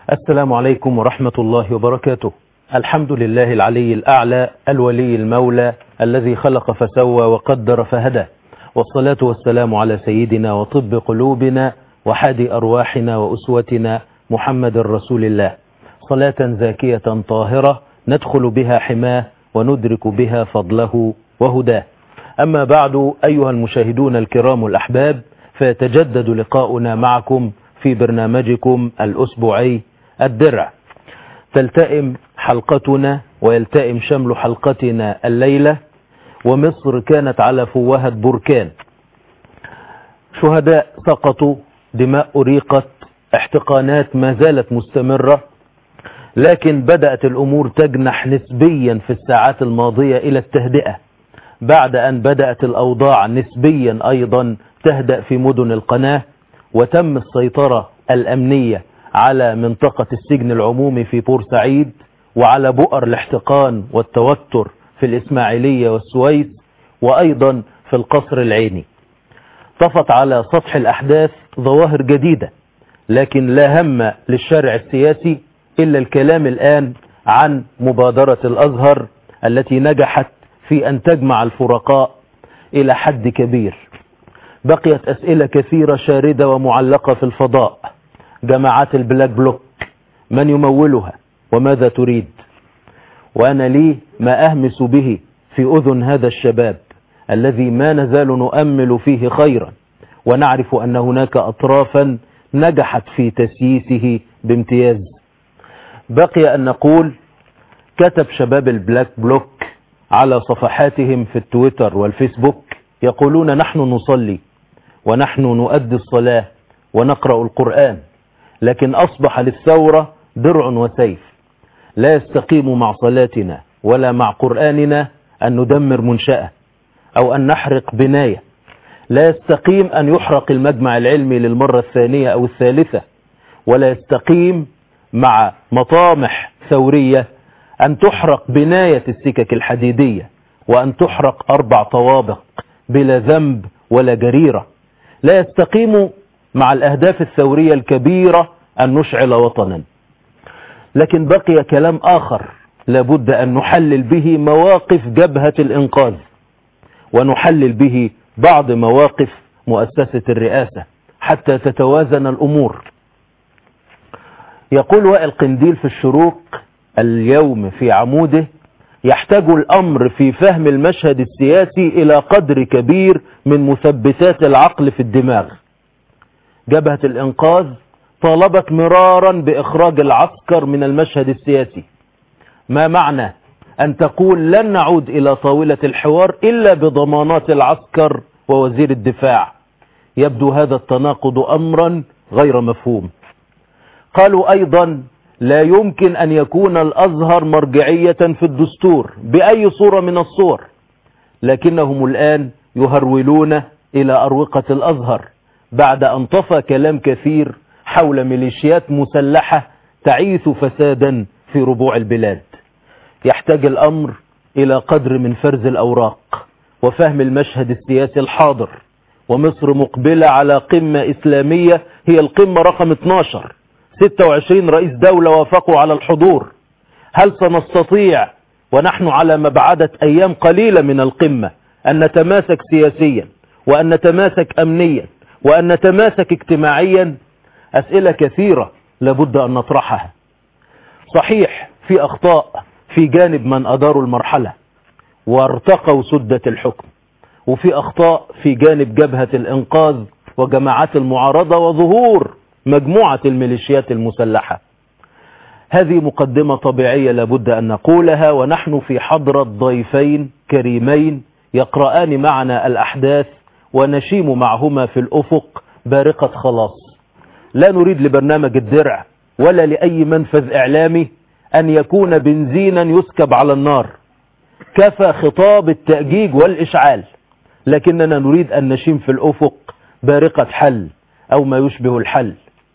السلام عليكم ورحمة الله وبركاته الحمد لله العلي الأعلى الولي المولى الذي خلق فسوى وقدر فهدى والصلاة والسلام على سيدنا وطب قلوبنا وحادي أرواحنا وأسوتنا محمد رسول الله صلاة زاكية طاهرة ندخل بها حماه وندرك بها فضله وهداه أما بعد أيها المشاهدون الكرام الأحباب فيتجدد لقاؤنا معكم في برنامجكم الأسبوعي الدرع تلتئم حلقتنا ويلتئم شمل حلقتنا الليلة ومصر كانت على فوهة بركان شهداء سقطوا دماء أريقت احتقانات ما زالت مستمرة لكن بدأت الأمور تجنح نسبيا في الساعات الماضية إلى التهدئة بعد أن بدأت الأوضاع نسبيا أيضا تهدأ في مدن القناة وتم السيطرة الأمنية على منطقة السجن العمومي في بورسعيد وعلى بؤر الاحتقان والتوتر في الإسماعيلية والسويس وأيضا في القصر العيني طفت على سطح الأحداث ظواهر جديدة لكن لا هم للشارع السياسي إلا الكلام الآن عن مبادرة الأزهر التي نجحت في أن تجمع الفرقاء إلى حد كبير بقيت أسئلة كثيرة شاردة ومعلقة في الفضاء جماعات البلاك بلوك من يمولها وماذا تريد وأنا لي ما أهمس به في أذن هذا الشباب الذي ما نزال نؤمل فيه خيرا ونعرف أن هناك أطرافا نجحت في تسييسه بامتياز بقي أن نقول كتب شباب البلاك بلوك على صفحاتهم في التويتر والفيسبوك يقولون نحن نصلي ونحن نؤدي الصلاة ونقرأ القرآن لكن أصبح للثورة درع وسيف لا يستقيم مع صلاتنا ولا مع قرآننا أن ندمر منشأة أو أن نحرق بناية لا يستقيم أن يحرق المجمع العلمي للمرة الثانية أو الثالثة ولا يستقيم مع مطامح ثورية أن تحرق بناية السكك الحديدية وأن تحرق أربع طوابق بلا ذنب ولا جريرة لا يستقيم مع الأهداف الثورية الكبيرة أن نشعل وطنا لكن بقي كلام آخر لابد أن نحلل به مواقف جبهة الإنقاذ ونحلل به بعض مواقف مؤسسة الرئاسة حتى تتوازن الأمور يقول وائل قنديل في الشروق اليوم في عموده يحتاج الأمر في فهم المشهد السياسي إلى قدر كبير من مثبتات العقل في الدماغ جبهة الإنقاذ طالبت مرارا بإخراج العسكر من المشهد السياسي ما معنى أن تقول لن نعود إلى طاولة الحوار إلا بضمانات العسكر ووزير الدفاع يبدو هذا التناقض أمرا غير مفهوم قالوا أيضا لا يمكن أن يكون الأزهر مرجعية في الدستور بأي صورة من الصور لكنهم الآن يهرولون إلى أروقة الأزهر بعد أن طفى كلام كثير حول ميليشيات مسلحة تعيث فسادا في ربوع البلاد يحتاج الأمر إلى قدر من فرز الأوراق وفهم المشهد السياسي الحاضر ومصر مقبلة على قمة إسلامية هي القمة رقم 12 26 رئيس دولة وافقوا على الحضور هل سنستطيع ونحن على مبعدة أيام قليلة من القمة أن نتماسك سياسيا وأن نتماسك أمنيا وأن نتماسك اجتماعيا أسئلة كثيرة لابد أن نطرحها صحيح في أخطاء في جانب من أداروا المرحلة وارتقوا سدة الحكم وفي أخطاء في جانب جبهة الإنقاذ وجماعات المعارضة وظهور مجموعة الميليشيات المسلحة هذه مقدمة طبيعية لابد أن نقولها ونحن في حضرة ضيفين كريمين يقرآن معنا الأحداث ونشيم معهما في الأفق بارقة خلاص لا نريد لبرنامج الدرع ولا لأي منفذ إعلامي أن يكون بنزينا يسكب على النار كفى خطاب التأجيج والإشعال لكننا نريد أن نشيم في الأفق بارقة حل أو ما يشبه الحل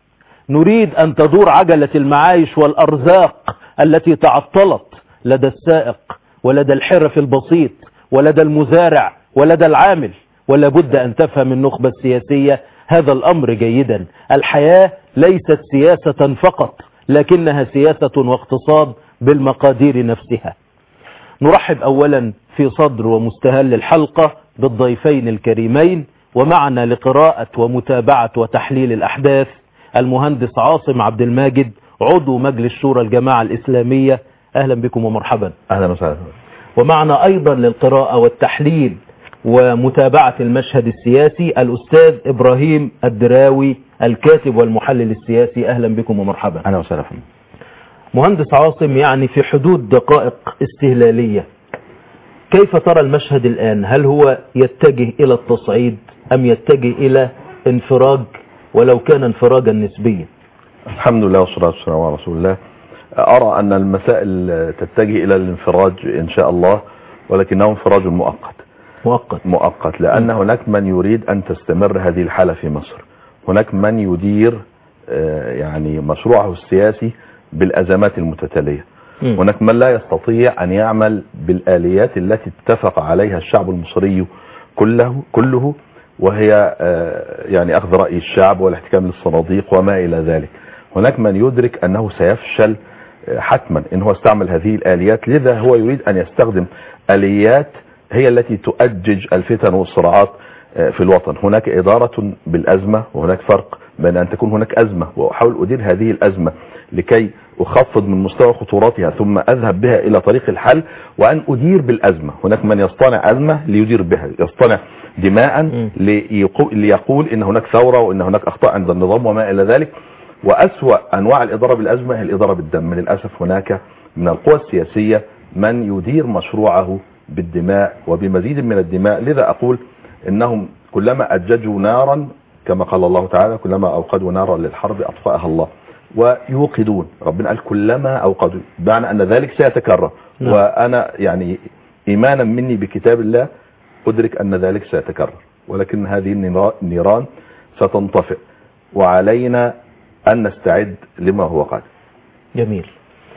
نريد أن تدور عجلة المعايش والأرزاق التي تعطلت لدى السائق ولدى الحرف البسيط ولدى المزارع ولدى العامل ولا بد أن تفهم النخبة السياسية هذا الأمر جيدا الحياة ليست سياسة فقط لكنها سياسة واقتصاد بالمقادير نفسها نرحب أولا في صدر ومستهل الحلقة بالضيفين الكريمين ومعنا لقراءة ومتابعة وتحليل الأحداث المهندس عاصم عبد الماجد عضو مجلس شورى الجماعة الإسلامية أهلا بكم ومرحبا اهلا وسهلا ومعنا أيضا للقراءة والتحليل ومتابعة المشهد السياسي الأستاذ إبراهيم الدراوي الكاتب والمحلل السياسي أهلا بكم ومرحبا اهلا وسهلا فندم. مهندس عاصم يعني في حدود دقائق استهلالية كيف ترى المشهد الآن هل هو يتجه إلى التصعيد أم يتجه إلى انفراج ولو كان انفراجا نسبيا الحمد لله والصلاه والسلام على رسول الله ارى ان المسائل تتجه الى الانفراج ان شاء الله ولكنه انفراج مؤقت مؤقت مؤقت لان هناك من يريد ان تستمر هذه الحاله في مصر هناك من يدير آه، يعني مشروعه السياسي بالازمات المتتاليه مم. هناك من لا يستطيع ان يعمل بالاليات التي اتفق عليها الشعب المصري كله كله وهي آه، يعني اخذ راي الشعب والاحتكام للصناديق وما الى ذلك هناك من يدرك انه سيفشل آه، حتما ان هو استعمل هذه الاليات لذا هو يريد ان يستخدم اليات هي التي تؤجج الفتن والصراعات آه، في الوطن هناك اداره بالازمه وهناك فرق بين ان تكون هناك ازمه واحاول ادير هذه الازمه لكي اخفض من مستوى خطوراتها ثم اذهب بها الى طريق الحل وان ادير بالازمه هناك من يصطنع ازمه ليدير بها يصطنع دماء مم. ليقو- ليقول ان هناك ثوره وان هناك اخطاء عند النظام وما الى ذلك واسوا انواع الاداره بالازمه هي الاداره بالدم للاسف هناك من القوى السياسيه من يدير مشروعه بالدماء وبمزيد من الدماء لذا اقول انهم كلما اججوا نارا كما قال الله تعالى كلما اوقدوا نارا للحرب اطفاها الله ويوقدون ربنا قال كلما اوقدوا بمعنى ان ذلك سيتكرر نعم. وانا يعني ايمانا مني بكتاب الله ادرك ان ذلك سيتكرر ولكن هذه النيرا- النيران ستنطفئ وعلينا ان نستعد لما هو قادم جميل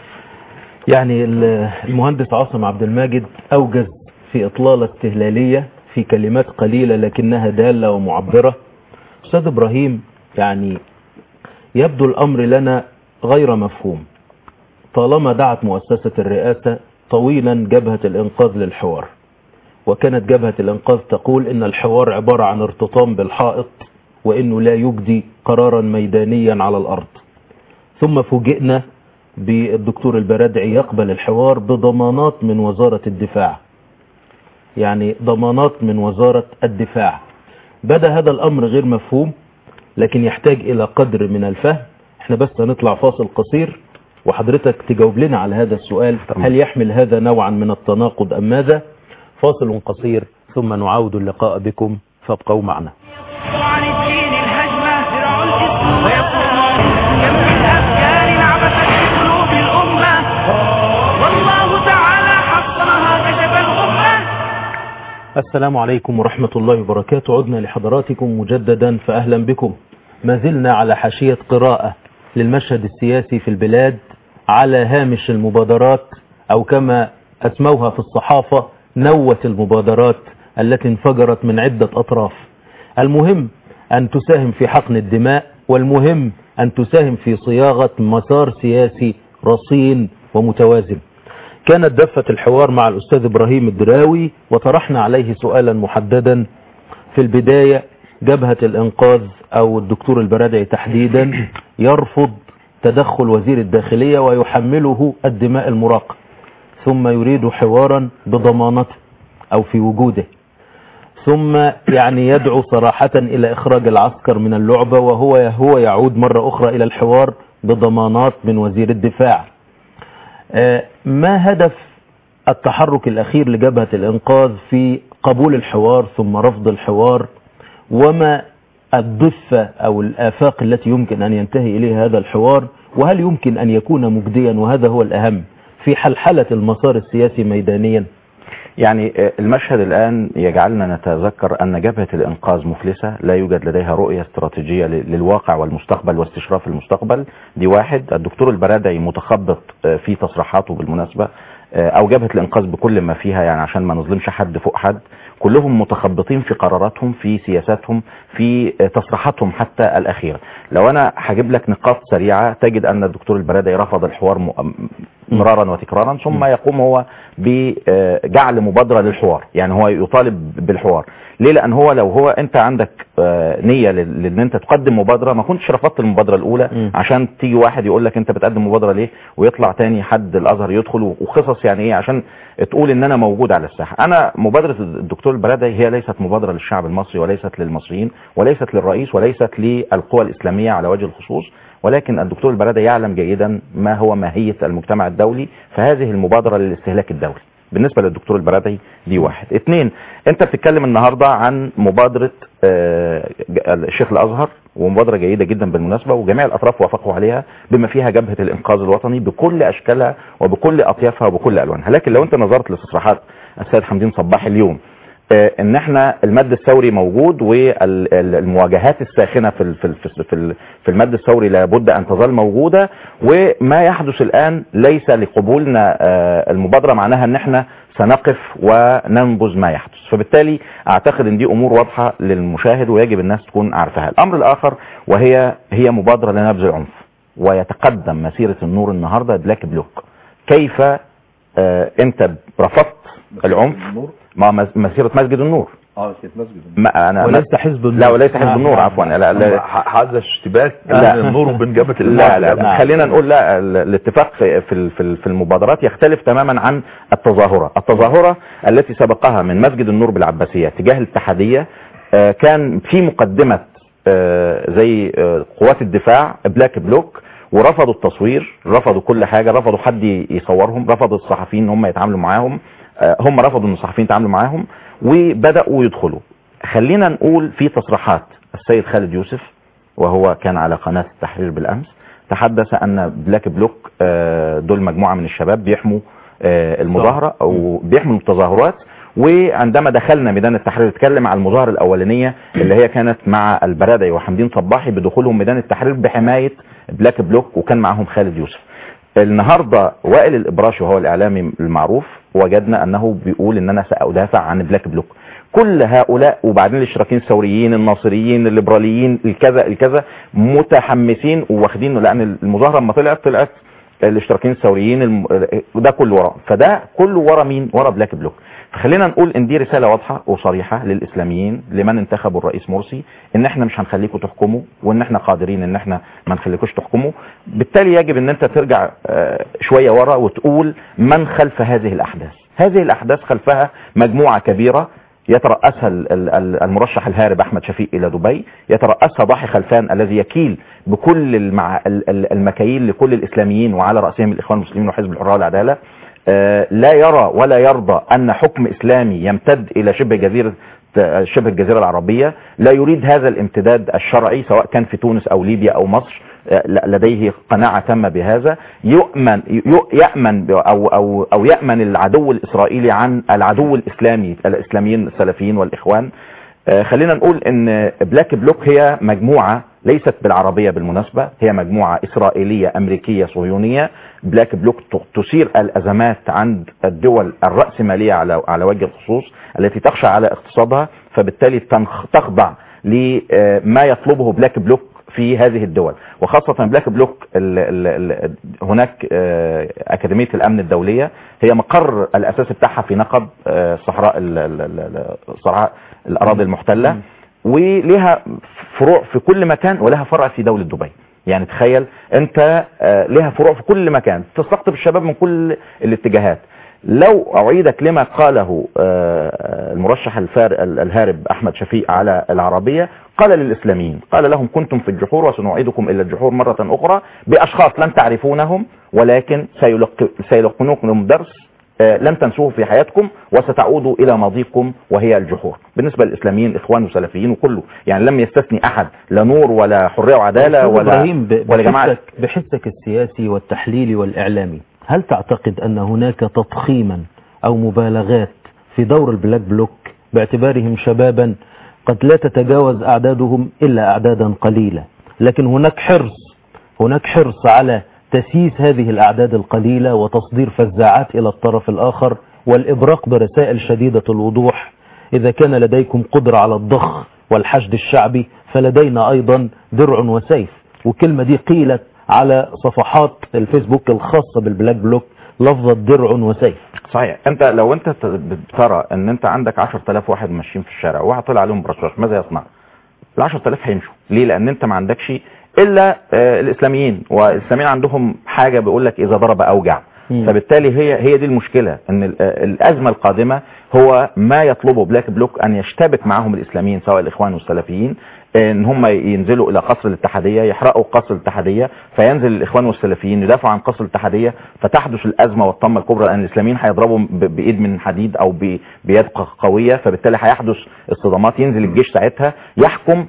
يعني ال- المهندس عاصم عبد الماجد أوجز في إطلالة استهلالية في كلمات قليلة لكنها دالة ومعبرة أستاذ إبراهيم يعني يبدو الأمر لنا غير مفهوم طالما دعت مؤسسة الرئاسة طويلا جبهة الإنقاذ للحوار وكانت جبهة الإنقاذ تقول إن الحوار عبارة عن ارتطام بالحائط وإنه لا يجدي قرارا ميدانيا على الأرض ثم فوجئنا بالدكتور البرادعي يقبل الحوار بضمانات من وزارة الدفاع يعني ضمانات من وزارة الدفاع بدا هذا الأمر غير مفهوم لكن يحتاج إلى قدر من الفهم احنا بس هنطلع فاصل قصير وحضرتك تجاوب لنا على هذا السؤال هل يحمل هذا نوعا من التناقض أم ماذا فاصل قصير ثم نعود اللقاء بكم فابقوا معنا عن الدين الهجمة درع الاسم ويقوم كم من أفكار عبثت في قلوب الأمة والله تعالى حصنها كشف الغمة السلام عليكم ورحمة الله وبركاته عدنا لحضراتكم مجددا فأهلا بكم ما زلنا على حاشية قراءة للمشهد السياسي في البلاد على هامش المبادرات أو كما أسموها في الصحافة نوة المبادرات التي انفجرت من عدة أطراف المهم أن تساهم في حقن الدماء والمهم أن تساهم في صياغة مسار سياسي رصين ومتوازن كانت دفة الحوار مع الأستاذ إبراهيم الدراوي وطرحنا عليه سؤالا محددا في البداية جبهة الإنقاذ أو الدكتور البرادعي تحديدا يرفض تدخل وزير الداخلية ويحمله الدماء المراقة ثم يريد حوارا بضمانته أو في وجوده ثم يعني يدعو صراحة إلى إخراج العسكر من اللعبة وهو هو يعود مرة أخرى إلى الحوار بضمانات من وزير الدفاع آه، ما هدف التحرك الأخير لجبهة الإنقاذ في قبول الحوار ثم رفض الحوار وما الضفة أو الآفاق التي يمكن أن ينتهي إليها هذا الحوار وهل يمكن أن يكون مجديا وهذا هو الأهم في حلحلة المسار السياسي ميدانيا يعني آه، المشهد الآن يجعلنا نتذكر أن جبهة الإنقاذ مفلسة لا يوجد لديها رؤية استراتيجية ل- للواقع والمستقبل واستشراف المستقبل دي واحد الدكتور البرادعي متخبط آه، في تصريحاته بالمناسبة آه، او جبهه الانقاذ بكل ما فيها يعني عشان ما نظلمش حد فوق حد كلهم متخبطين في قراراتهم في سياساتهم في آه، تصريحاتهم حتى الاخيره لو انا هجيب لك نقاط سريعه تجد ان الدكتور البرادعي رفض الحوار م- مرارا وتكرارا ثم يقوم هو بجعل مبادره للحوار يعني هو يطالب بالحوار ليه لان هو لو هو انت عندك آه، نيه لل- لان انت تقدم مبادره ما كنتش رفضت المبادره الاولى مم. عشان تيجي واحد يقول لك انت بتقدم مبادره ليه ويطلع تاني حد الازهر يدخل وقصص يعني ايه عشان تقول ان انا موجود على الساحه انا مبادره الدكتور البرادعي هي ليست مبادره للشعب المصري وليست للمصريين وليست للرئيس وليست للقوى الاسلاميه على وجه الخصوص ولكن الدكتور البرادعي يعلم جيدا ما هو ماهيه المجتمع الدولي فهذه المبادره للاستهلاك الدولي بالنسبه للدكتور البرادعي دي واحد اثنين انت بتتكلم النهارده عن مبادره آه، ج- الشيخ الازهر ومبادره جيده جدا بالمناسبه وجميع الاطراف وافقوا عليها بما فيها جبهه الانقاذ الوطني بكل اشكالها وبكل اطيافها وبكل الوانها لكن لو انت نظرت لتصريحات السيد حمدين صباح اليوم آه، ان احنا المد الثوري موجود والمواجهات الساخنه في ال- في ال- في ال- في المد الثوري لابد ان تظل موجوده وما يحدث الان ليس لقبولنا آه، المبادره معناها ان احنا سنقف وننبذ ما يحدث فبالتالي اعتقد ان دي امور واضحه للمشاهد ويجب الناس تكون عارفاها الامر الاخر وهي هي مبادره لنبذ العنف ويتقدم مسيره النور النهارده بلاك بلوك كيف آه، انت رفضت العنف ما مس- مسيره مسجد النور اه كانت مسجد ما انا وليس حزب النور لا وليس حزب النور نعم. عفوا لا لا هذا اشتباك لا. بين النور وبين جبهه لا الإنقاذ. لا, لا. خلينا نقول لا ال- الاتفاق في في ال- في ال- في المبادرات يختلف تماما عن التظاهرة التظاهرة التي سبقها من مسجد النور بالعباسية تجاه الاتحادية آه، كان في مقدمة آه، زي آه، قوات الدفاع بلاك بلوك ورفضوا التصوير رفضوا كل حاجة رفضوا حد ي- يصورهم رفضوا الصحفيين ان هم يتعاملوا معاهم آه، هم رفضوا ان الصحفيين يتعاملوا معاهم وبدأوا يدخلوا خلينا نقول في تصريحات السيد خالد يوسف وهو كان على قناة التحرير بالأمس تحدث أن بلاك بلوك آه، دول مجموعة من الشباب بيحموا آه، المظاهرة أو بيحموا التظاهرات وعندما دخلنا ميدان التحرير اتكلم على المظاهرة الأولانية اللي هي كانت مع البرادعي وحمدين صباحي بدخولهم ميدان التحرير بحماية بلاك بلوك وكان معهم خالد يوسف النهاردة وائل الإبراشي وهو الإعلامي المعروف وجدنا أنه بيقول أن أنا سأدافع عن بلاك بلوك كل هؤلاء وبعدين الاشتراكيين الثوريين الناصريين الليبراليين الكذا الكذا متحمسين واخدين لأن المظاهرة لما طلعت طلعت الاشتراكيين الثوريين الم... ده كله ورا فده كله ورا مين ورا بلاك بلوك فخلينا نقول ان دي رساله واضحه وصريحه للاسلاميين لمن انتخبوا الرئيس مرسي ان احنا مش هنخليكم تحكموا وان احنا قادرين ان احنا ما نخليكوش تحكموا بالتالي يجب ان انت ترجع آه، شويه ورا وتقول من خلف هذه الاحداث هذه الاحداث خلفها مجموعه كبيره يترأسها ال- ال- ال- المرشح الهارب أحمد شفيق إلى دبي يترأسها ضاحي خلفان الذي يكيل بكل المع... ال- ال- المكاييل لكل الإسلاميين وعلى رأسهم الإخوان المسلمين وحزب الحرية والعدالة آه، لا يرى ولا يرضى أن حكم إسلامي يمتد إلى شبه جزيرة شبه الجزيرة العربية لا يريد هذا الامتداد الشرعي سواء كان في تونس أو ليبيا أو مصر آه، لديه قناعة تامة بهذا يؤمن ي- يأمن ب- أو, أو, أو يأمن العدو الإسرائيلي عن العدو الإسلامي الإسلاميين السلفيين والإخوان آه، خلينا نقول ان بلاك بلوك هي مجموعة ليست بالعربية بالمناسبة هي مجموعة إسرائيلية أمريكية صهيونية بلاك بلوك ت- تثير الأزمات عند الدول الرأسمالية على على وجه الخصوص التي تخشى على اقتصادها فبالتالي تنخ- تخضع لما يطلبه بلاك بلوك في هذه الدول وخاصة بلاك بلوك ال ال ال هناك آه، أكاديمية الأمن الدولية هي مقر الأساسي بتاعها في نقب آه، صحراء ال- ال- ال- صحراء الأراضي المحتلة ولها فروع في كل مكان ولها فرع في دولة دبي يعني تخيل انت آه، لها فروع في كل مكان تستقطب الشباب من كل الاتجاهات لو أعيدك لما قاله آه، المرشح الفار ال- الهارب أحمد شفيق على العربية قال للإسلاميين قال لهم كنتم في الجحور وسنعيدكم إلى الجحور مرة أخرى بأشخاص لم تعرفونهم ولكن سيلق- سيلقنوكم درس آه، لن تنسوه في حياتكم وستعودوا إلى ماضيكم وهي الجحور بالنسبة للإسلاميين إخوان وسلفيين وكله يعني لم يستثني أحد لا نور ولا حرية وعدالة أستاذ ولا إبراهيم ب- ولا جماعة بحسك, بحسك السياسي والتحليلي والإعلامي هل تعتقد أن هناك تضخيما أو مبالغات في دور البلاك بلوك باعتبارهم شبابا قد لا تتجاوز أعدادهم إلا أعدادا قليلة لكن هناك حرص هناك حرص على تسييس هذه الأعداد القليلة وتصدير فزاعات إلى الطرف الآخر والإبراق برسائل شديدة الوضوح إذا كان لديكم قدرة على الضخ والحشد الشعبي فلدينا أيضا درع وسيف والكلمة دي قيلت على صفحات الفيسبوك الخاصة بالبلاك بلوك لفظة درع وسيف صحيح انت لو انت ت- بترى ان انت عندك 10000 واحد ماشيين في الشارع وواحد طلع عليهم برشاش ماذا يصنع ال 10000 هيمشوا ليه لان انت ما عندكش الا آه، الاسلاميين والاسلاميين عندهم حاجه بيقول لك اذا ضرب اوجع مم. فبالتالي هي هي دي المشكله ان ال- آه، الازمه القادمه هو ما يطلبه بلاك بلوك ان يشتبك معهم الاسلاميين سواء الاخوان والسلفيين ان هم ينزلوا الى قصر الاتحاديه يحرقوا قصر الاتحاديه فينزل الاخوان والسلفيين يدافعوا عن قصر الاتحاديه فتحدث الازمه والطمه الكبرى لان الاسلاميين هيضربوا ب- بايد من حديد او ب- بيد ق- قويه فبالتالي هيحدث اصطدامات ينزل الجيش ساعتها يحكم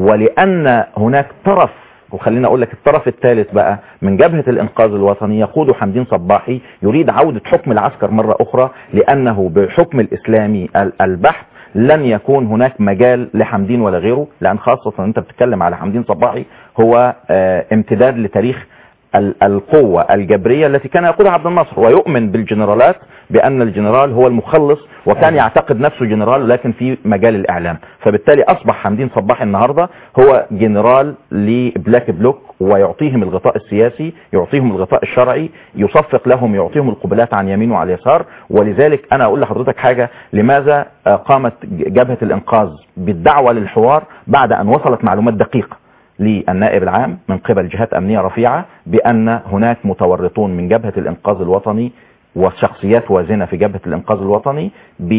ولان هناك طرف وخلينا اقول لك الطرف الثالث بقى من جبهه الانقاذ الوطني يقود حمدين صباحي يريد عوده حكم العسكر مره اخرى لانه بالحكم الاسلامي ال- البحت لن يكون هناك مجال لحمدين ولا غيره لان خاصه انت بتتكلم على حمدين صباحي هو آه، امتداد لتاريخ ال- القوة الجبرية التي كان يقودها عبد الناصر ويؤمن بالجنرالات بأن الجنرال هو المخلص وكان يعتقد نفسه جنرال لكن في مجال الإعلام فبالتالي أصبح حمدين صباح النهاردة هو جنرال لبلاك بلوك ويعطيهم الغطاء السياسي يعطيهم الغطاء الشرعي يصفق لهم يعطيهم القبلات عن يمين وعلى اليسار ولذلك أنا أقول لحضرتك حاجة لماذا آه، قامت جبهة الإنقاذ بالدعوة للحوار بعد أن وصلت معلومات دقيقة للنائب العام من قبل جهات أمنية رفيعة بأن هناك متورطون من جبهة الإنقاذ الوطني وشخصيات وازنة في جبهة الإنقاذ الوطني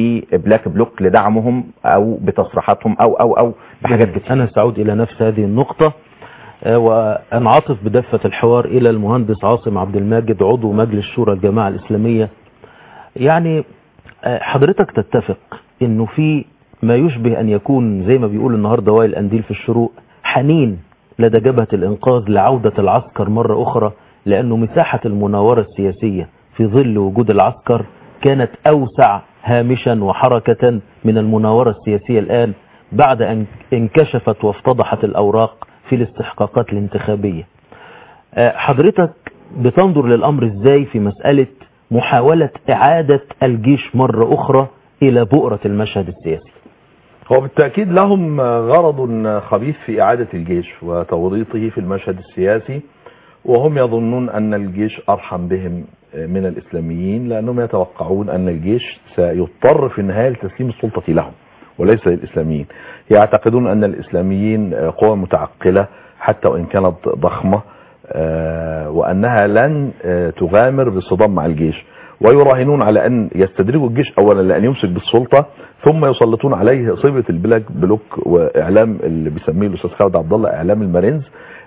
ببلاك بلوك لدعمهم أو بتصريحاتهم أو أو أو بحاجات كتير أنا سأعود إلى نفس هذه النقطة آه، وأنعطف بدفة الحوار إلى المهندس عاصم عبد الماجد عضو مجلس شورى الجماعة الإسلامية يعني آه، حضرتك تتفق إنه في ما يشبه أن يكون زي ما بيقول النهاردة وائل أنديل في الشروق حنين لدى جبهة الإنقاذ لعودة العسكر مرة أخرى لأنه مساحة المناورة السياسية في ظل وجود العسكر كانت أوسع هامشا وحركة من المناورة السياسية الآن بعد أن انكشفت وافتضحت الأوراق في الاستحقاقات الانتخابية آه، حضرتك بتنظر للأمر إزاي في مسألة محاولة إعادة الجيش مرة أخرى إلى بؤرة المشهد السياسي هو بالتأكيد لهم غرض خبيث في إعادة الجيش وتوريطه في المشهد السياسي وهم يظنون أن الجيش أرحم بهم من الإسلاميين لأنهم يتوقعون أن الجيش سيضطر في النهاية لتسليم السلطة لهم وليس للإسلاميين يعتقدون أن الإسلاميين قوى متعقلة حتى وإن كانت ضخمة آه، وأنها لن آه، تغامر بالصدام مع الجيش ويراهنون على أن يستدرجوا الجيش أولا لأن يمسك بالسلطة ثم يسلطون عليه صيغة البلاك بلوك وإعلام اللي بيسميه الأستاذ خالد عبد الله إعلام المارينز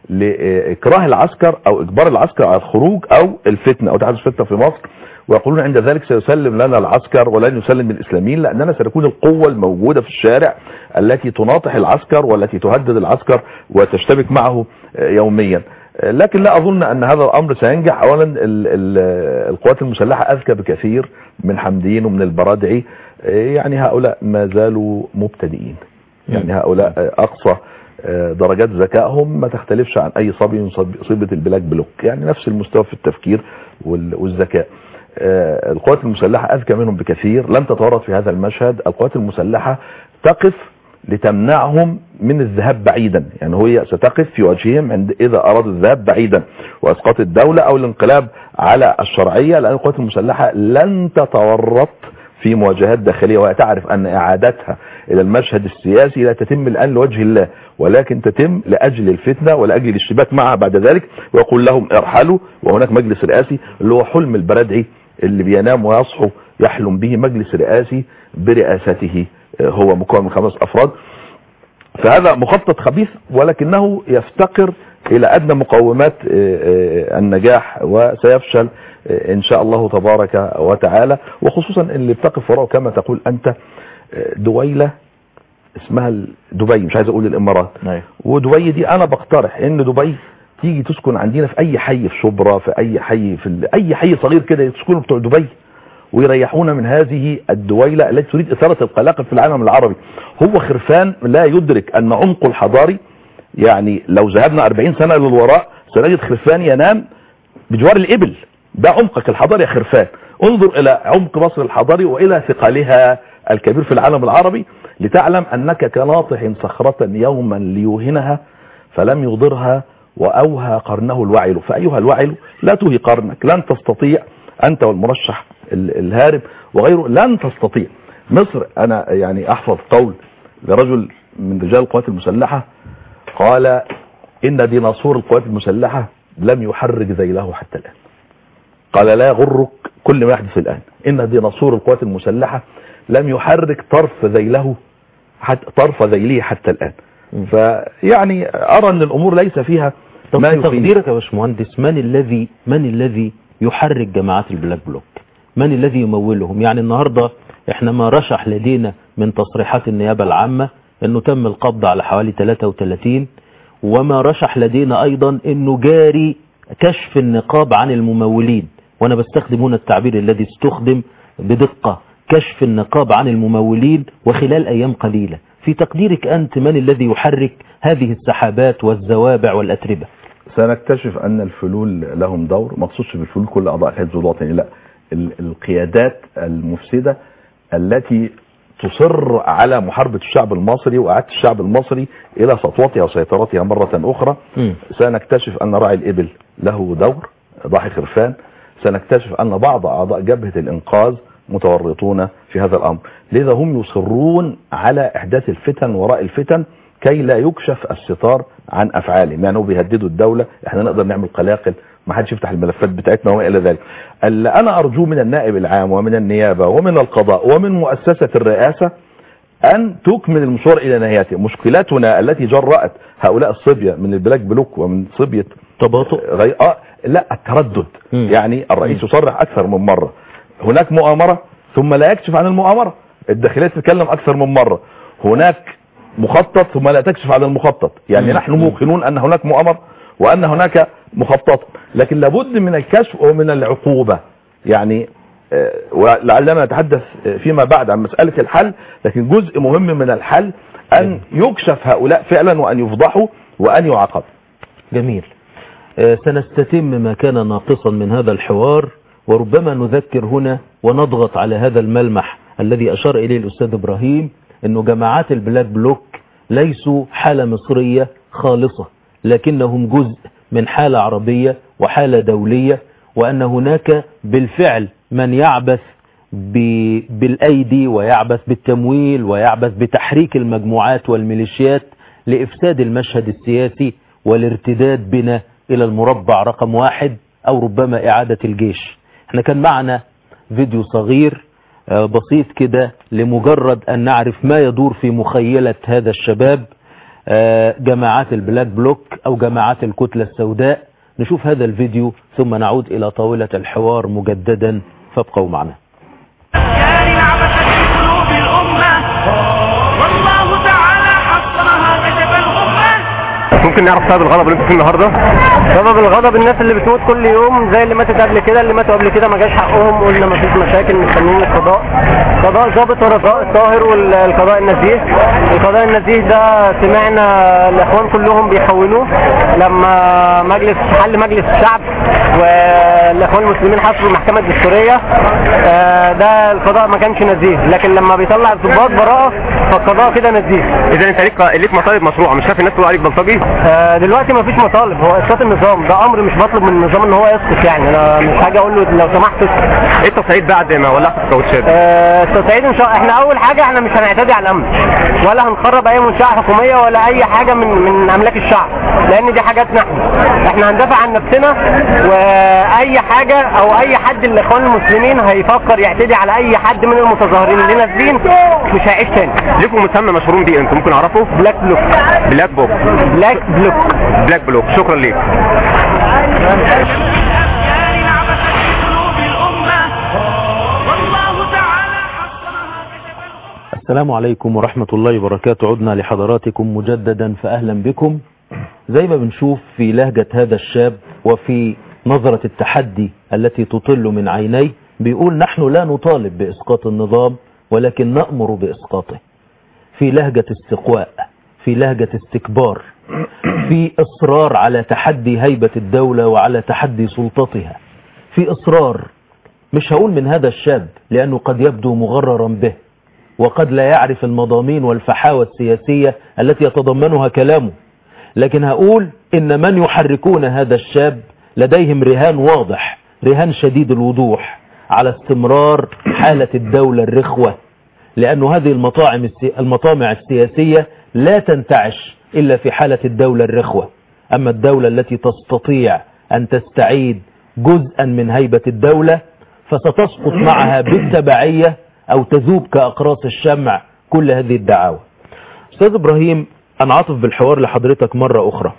لإكراه العسكر أو إجبار العسكر على الخروج أو الفتنة أو تحدث فتنة في مصر ويقولون عند ذلك سيسلم لنا العسكر ولن يسلم الإسلاميين لأننا سنكون القوة الموجودة في الشارع التي تناطح العسكر والتي تهدد العسكر وتشتبك معه يوميا لكن لا أظن أن هذا الأمر سينجح أولا ال- ال- القوات المسلحة أذكى بكثير من حمدين ومن البرادعي يعني هؤلاء ما زالوا مبتدئين يعني هؤلاء أقصى درجات ذكائهم ما تختلفش عن أي صبي من صب- صبة البلاك بلوك يعني نفس المستوى في التفكير وال- والذكاء آه، القوات المسلحة أذكى منهم بكثير لم تتورط في هذا المشهد القوات المسلحة تقف لتمنعهم من الذهاب بعيدا يعني هي ستقف في وجههم عند إذا أرادوا الذهاب بعيدا وإسقاط الدولة أو الانقلاب على الشرعية لأن القوات المسلحة لن تتورط في مواجهات داخلية وهي تعرف أن إعادتها إلى المشهد السياسي لا تتم الآن لوجه الله ولكن تتم لأجل الفتنة ولأجل الاشتباك معها بعد ذلك ويقول لهم ارحلوا وهناك مجلس رئاسي اللي هو حلم البرادعي اللي بينام ويصحو يحلم به مجلس رئاسي برئاسته آه، هو مكون من خمس أفراد فهذا مخطط خبيث ولكنه يفتقر إلى أدنى مقومات آه، آه، النجاح وسيفشل آه، إن شاء الله تبارك وتعالى وخصوصا اللي بتقف وراءه كما تقول أنت آه، دويلة اسمها ال- دبي مش عايز أقول الإمارات أيوة. ودبي دي أنا بقترح إن دبي تيجي تسكن عندنا في أي حي في شبرا في أي حي في ال- أي حي صغير كده يسكنوا بتوع دبي ويريحونا من هذه الدويلة التي تريد إثارة القلاقل في العالم العربي هو خرفان لا يدرك أن عمقه الحضاري يعني لو ذهبنا 40 سنة للوراء سنجد خرفان ينام بجوار الإبل ده عمقك الحضاري يا خرفان انظر إلى عمق مصر الحضاري وإلى ثقلها الكبير في العالم العربي لتعلم أنك كناطح صخرة يوما ليوهنها فلم يضرها وأوهى قرنه الوعل فأيها الوعل لا توهي قرنك لن تستطيع أنت والمرشح ال- الهارب وغيره لن تستطيع مصر أنا يعني أحفظ قول لرجل من رجال القوات المسلحة قال إن ديناصور القوات المسلحة لم يحرك ذيله حتى الآن قال لا يغرك كل ما يحدث الآن إن ديناصور القوات المسلحة لم يحرك طرف ذيله حتى طرف ذيله حتى الآن فيعني أرى أن الأمور ليس فيها طب ما في يفيد تقديرك يا باشمهندس من الذي من الذي يحرك جماعات البلاك بلوك من الذي يمولهم يعني النهاردة احنا ما رشح لدينا من تصريحات النيابة العامة انه تم القبض على حوالي 33 وما رشح لدينا ايضا انه جاري كشف النقاب عن الممولين وانا بستخدم هنا التعبير الذي استخدم بدقة كشف النقاب عن الممولين وخلال ايام قليلة في تقديرك انت من الذي يحرك هذه السحابات والزوابع والاتربة سنكتشف أن الفلول لهم دور ما اقصدش بالفلول كل أعضاء الحزب الوطني لا ال- القيادات المفسدة التي تصر على محاربة الشعب المصري وإعادة الشعب المصري إلى سطوتها وسيطرتها مرة أخرى مم. سنكتشف أن راعي الإبل له دور ضاحي خرفان سنكتشف أن بعض أعضاء جبهة الإنقاذ متورطون في هذا الأمر لذا هم يصرون على إحداث الفتن وراء الفتن كي لا يكشف الستار عن أفعالهم يعني هو بيهددوا الدولة احنا نقدر نعمل قلاقل ما حدش يفتح الملفات بتاعتنا وما إلى ذلك اللي أنا أرجو من النائب العام ومن النيابة ومن القضاء ومن مؤسسة الرئاسة أن تكمل المشوار إلى نهايته مشكلاتنا التي جرأت هؤلاء الصبية من البلاك بلوك ومن صبية تباطؤ غير آه لا التردد مم. يعني الرئيس يصرح أكثر من مرة هناك مؤامرة ثم لا يكشف عن المؤامرة الداخلية تتكلم أكثر من مرة هناك مخطط ثم لا تكشف عن المخطط يعني مم. نحن موقنون أن هناك مؤامرة وأن هناك مخطط لكن لابد من الكشف ومن العقوبة يعني آه، ولعلنا نتحدث آه، فيما بعد عن مسألة الحل لكن جزء مهم من الحل أن يكشف هؤلاء فعلا وأن يفضحوا وأن يعاقبوا جميل آه، سنستتم ما كان ناقصا من هذا الحوار وربما نذكر هنا ونضغط على هذا الملمح الذي أشار إليه الأستاذ إبراهيم أنه جماعات البلاك بلوك ليسوا حالة مصرية خالصة لكنهم جزء من حالة عربية وحالة دولية وأن هناك بالفعل من يعبث ب- بالأيدي ويعبث بالتمويل ويعبث بتحريك المجموعات والميليشيات لإفساد المشهد السياسي والارتداد بنا إلى المربع رقم واحد أو ربما إعادة الجيش احنا كان معنا فيديو صغير آه، بسيط كده لمجرد أن نعرف ما يدور في مخيلة هذا الشباب آه، جماعات البلاك بلوك أو جماعات الكتلة السوداء نشوف هذا الفيديو ثم نعود إلى طاولة الحوار مجددا فابقوا معنا أفكار عبثت في قلوب الأمة والله تعالى حصرها كتب الأمة ممكن نعرف سبب الغضب اللي انتوا فيه النهارده؟ سبب الغضب الناس اللي بتموت كل يوم زي اللي ماتت قبل كده اللي ماتوا قبل كده ما جاش حقهم قلنا ما فيش مشاكل مستنيين القضاء قضاء ظابط ورجاء الطاهر والقضاء النزيه القضاء النزيه ده سمعنا الاخوان كلهم بيخونوه لما مجلس حل مجلس الشعب والاخوان المسلمين حصلوا المحكمه الدستوريه آه، ده القضاء ما كانش نزيه لكن لما بيطلع الضباط براءه فالقضاء كده نزيه اذا انت ليك ليك مطالب مشروعه مش شايف الناس تقول عليك بلطجي آه، دلوقتي مفيش مطالب هو اسقاط النظام ده امر مش بطلب من النظام ان هو يسقط يعني انا مش حاجه اقول له لو سمحت اسقط. ايه التصعيد بعد ما ولعت الكاوتشات آه، التصعيد ان شاء احنا اول حاجه احنا مش هنعتدي على الامن ولا هنخرب اي منشاه حكوميه ولا اي حاجه من من املاك الشعب لان دي حاجاتنا احنا احنا هندافع عن نفسنا واي حاجه او اي حد من الاخوان المسلمين هيفكر يعتدي على اي حد من المتظاهرين اللي نازلين مش هيعيش تاني ليكم مسمى مشهورين بيه انتوا ممكن اعرفه بلاك بلوك بلاك بوك بلاك بلوك بلاك بلوك شكرا ليك أفكار عبثت في قلوب الأمة والله تعالى حصرها كتب الأمة السلام عليكم ورحمة الله وبركاته عدنا لحضراتكم مجددا فأهلا بكم زي ما بنشوف في لهجة هذا الشاب وفي نظرة التحدي التي تطل من عينيه بيقول نحن لا نطالب بإسقاط النظام ولكن نأمر بإسقاطه في لهجة استقواء في لهجة استكبار في إصرار على تحدي هيبة الدولة وعلى تحدي سلطتها في إصرار مش هقول من هذا الشاب لأنه قد يبدو مغررا به وقد لا يعرف المضامين والفحاوى السياسية التي يتضمنها كلامه لكن هقول إن من يحركون هذا الشاب لديهم رهان واضح رهان شديد الوضوح على استمرار حالة الدولة الرخوة لأن هذه المطاعم السي... المطامع السياسية لا تنتعش إلا في حالة الدولة الرخوة أما الدولة التي تستطيع أن تستعيد جزءا من هيبة الدولة فستسقط معها بالتبعية أو تذوب كأقراص الشمع كل هذه الدعاوى أستاذ إبراهيم أنا عاطف بالحوار لحضرتك مرة أخرى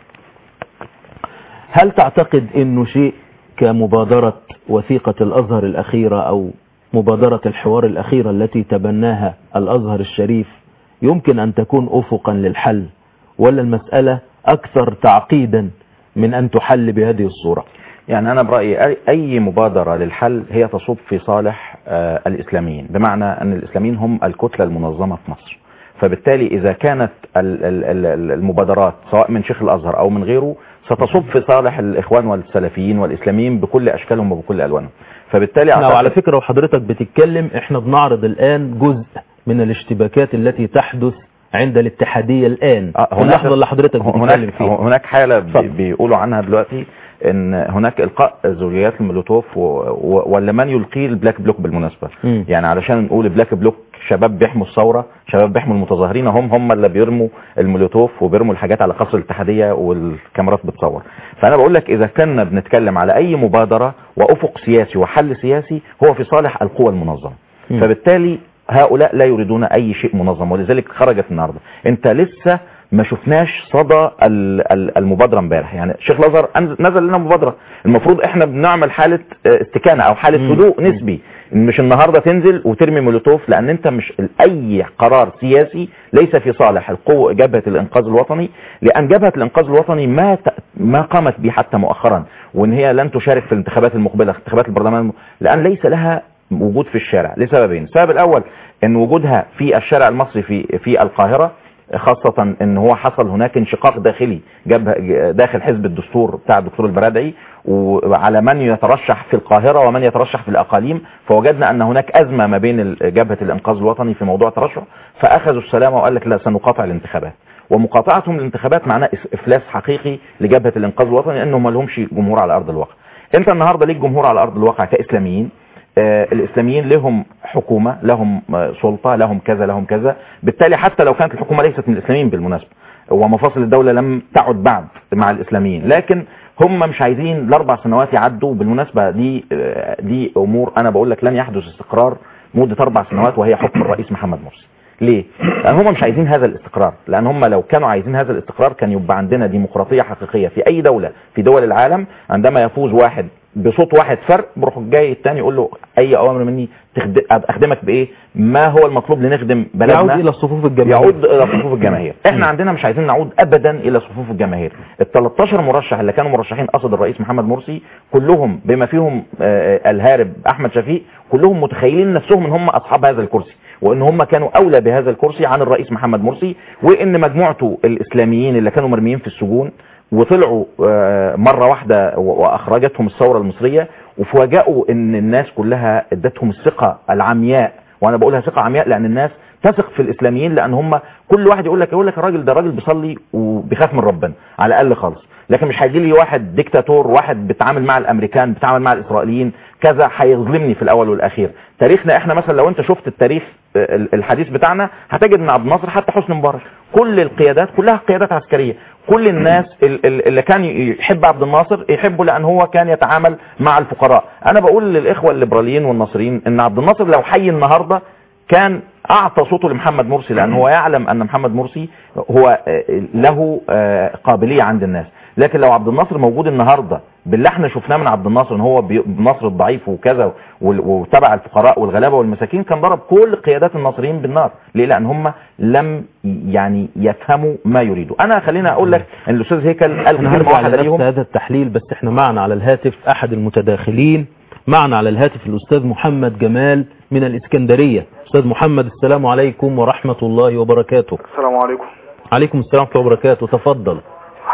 هل تعتقد أنه شيء كمبادرة وثيقة الأزهر الأخيرة أو مبادرة الحوار الأخيرة التي تبناها الأزهر الشريف يمكن أن تكون أفقا للحل ولا المسألة أكثر تعقيدا من أن تحل بهذه الصورة يعني أنا برأيي أي- أي مبادرة للحل هي تصب في صالح آه، الإسلاميين بمعنى أن الإسلاميين هم الكتلة المنظمة في مصر فبالتالي إذا كانت ال- ال- ال- المبادرات سواء من شيخ الأزهر أو من غيره ستصب في صالح الإخوان والسلفيين والإسلاميين بكل أشكالهم وبكل ألوانهم فبالتالي احنا أعتقد- وعلى فكرة وحضرتك بتتكلم احنا بنعرض الآن جزء من الاشتباكات التي تحدث عند الاتحادية الآن آه، في اللحظة اللي حضرتك بتتكلم هناك فيها هناك حالة بي- اتفضل. بيقولوا عنها دلوقتي ان هناك القاء زوجيات المولوتوف و... و... ولا من يلقيه البلاك بلوك بالمناسبة مم. يعني علشان نقول بلاك بلوك شباب بيحموا الثورة شباب بيحموا المتظاهرين هم هم اللي بيرموا المولوتوف وبيرموا الحاجات على قصر الاتحادية والكاميرات بتصور فانا بقول لك اذا كنا بنتكلم على اي مبادرة وافق سياسي وحل سياسي هو في صالح القوى المنظمة مم. فبالتالي هؤلاء لا يريدون اي شيء منظم ولذلك خرجت النهارده انت لسه ما شفناش صدى ال- ال- المبادره امبارح يعني الشيخ الازهر أنز- نزل لنا مبادره المفروض احنا بنعمل حاله آه، استكانه او حاله مم. هدوء نسبي مش النهارده تنزل وترمي مولوتوف لان انت مش اي قرار سياسي ليس في صالح القوة جبهه الانقاذ الوطني لان جبهه الانقاذ الوطني ما ت- ما قامت به حتى مؤخرا وان هي لن تشارك في الانتخابات المقبله انتخابات البرلمان الم- لان ليس لها وجود في الشارع لسببين السبب الاول ان وجودها في الشارع المصري في في القاهره خاصة ان هو حصل هناك انشقاق داخلي جبهة داخل حزب الدستور بتاع الدكتور البرادعي وعلى من يترشح في القاهرة ومن يترشح في الاقاليم فوجدنا ان هناك ازمة ما بين ال- جبهة الانقاذ الوطني في موضوع الترشح فاخذوا السلامة وقال لك لا سنقاطع الانتخابات ومقاطعتهم للانتخابات معناه إس- افلاس حقيقي لجبهة الانقاذ الوطني لانهم ما لهمش جمهور على ارض الواقع انت النهاردة ليك جمهور على ارض الواقع كاسلاميين آه، الاسلاميين لهم حكومة لهم آه، سلطة لهم كذا لهم كذا بالتالي حتى لو كانت الحكومة ليست من الاسلاميين بالمناسبة ومفاصل الدولة لم تعد بعد مع الاسلاميين لكن هم مش عايزين الاربع سنوات يعدوا بالمناسبة دي آه، دي امور انا بقول لك لن يحدث استقرار مدة اربع سنوات وهي حكم الرئيس محمد مرسي ليه؟ لان هم مش عايزين هذا الاستقرار لان هم لو كانوا عايزين هذا الاستقرار كان يبقى عندنا ديمقراطية حقيقية في اي دولة في دول العالم عندما يفوز واحد بصوت واحد فرق بروح جاي التاني يقول له اي اوامر مني تخد... اخدمك بايه ما هو المطلوب لنخدم بلدنا يعود إلى صفوف الجماهير يعود الى صفوف الجماهير احنا عندنا مش عايزين نعود ابدا الى صفوف الجماهير ال 13 مرشح اللي كانوا مرشحين قصد الرئيس محمد مرسي كلهم بما فيهم آه، الهارب احمد شفيق كلهم متخيلين نفسهم ان هم اصحاب هذا الكرسي وان هم كانوا اولى بهذا الكرسي عن الرئيس محمد مرسي وان مجموعته الاسلاميين اللي كانوا مرميين في السجون وطلعوا آه، مرة واحدة و- واخرجتهم الثورة المصرية وفوجئوا ان الناس كلها ادتهم الثقة العمياء وانا بقولها ثقة عمياء لان الناس تثق في الاسلاميين لان هم كل واحد يقول لك يقول لك الراجل ده راجل بيصلي وبيخاف من ربنا على الاقل خالص لكن مش هيجي لي واحد ديكتاتور واحد بيتعامل مع الامريكان بيتعامل مع الاسرائيليين كذا هيظلمني في الاول والاخير تاريخنا احنا مثلا لو انت شفت التاريخ آه، ال- الحديث بتاعنا هتجد ان عبد الناصر حتى حسني مبارك كل القيادات كلها قيادات عسكريه كل الناس ال- ال- اللي كان يحب عبد الناصر يحبه لان هو كان يتعامل مع الفقراء انا بقول للاخوه الليبراليين والناصريين ان عبد الناصر لو حي النهارده كان اعطى صوته لمحمد مرسي لان هو يعلم ان محمد مرسي هو آه، له آه، قابليه عند الناس لكن لو عبد الناصر موجود النهارده باللي احنا شفناه من عبد الناصر ان هو بي- النصر الضعيف وكذا وال- وتبع الفقراء والغلابه والمساكين كان ضرب كل قيادات الناصريين بالنار ليه لان هم لم يعني يفهموا ما يريدوا انا خلينا اقول لك ان الاستاذ هيكل قال احنا كلمه هنرجع واحده لنفس ليهم هذا التحليل بس احنا معنا على الهاتف احد المتداخلين معنا على الهاتف الاستاذ محمد جمال من الاسكندرية استاذ محمد السلام عليكم ورحمة الله وبركاته السلام عليكم عليكم السلام ورحمة الله وبركاته تفضل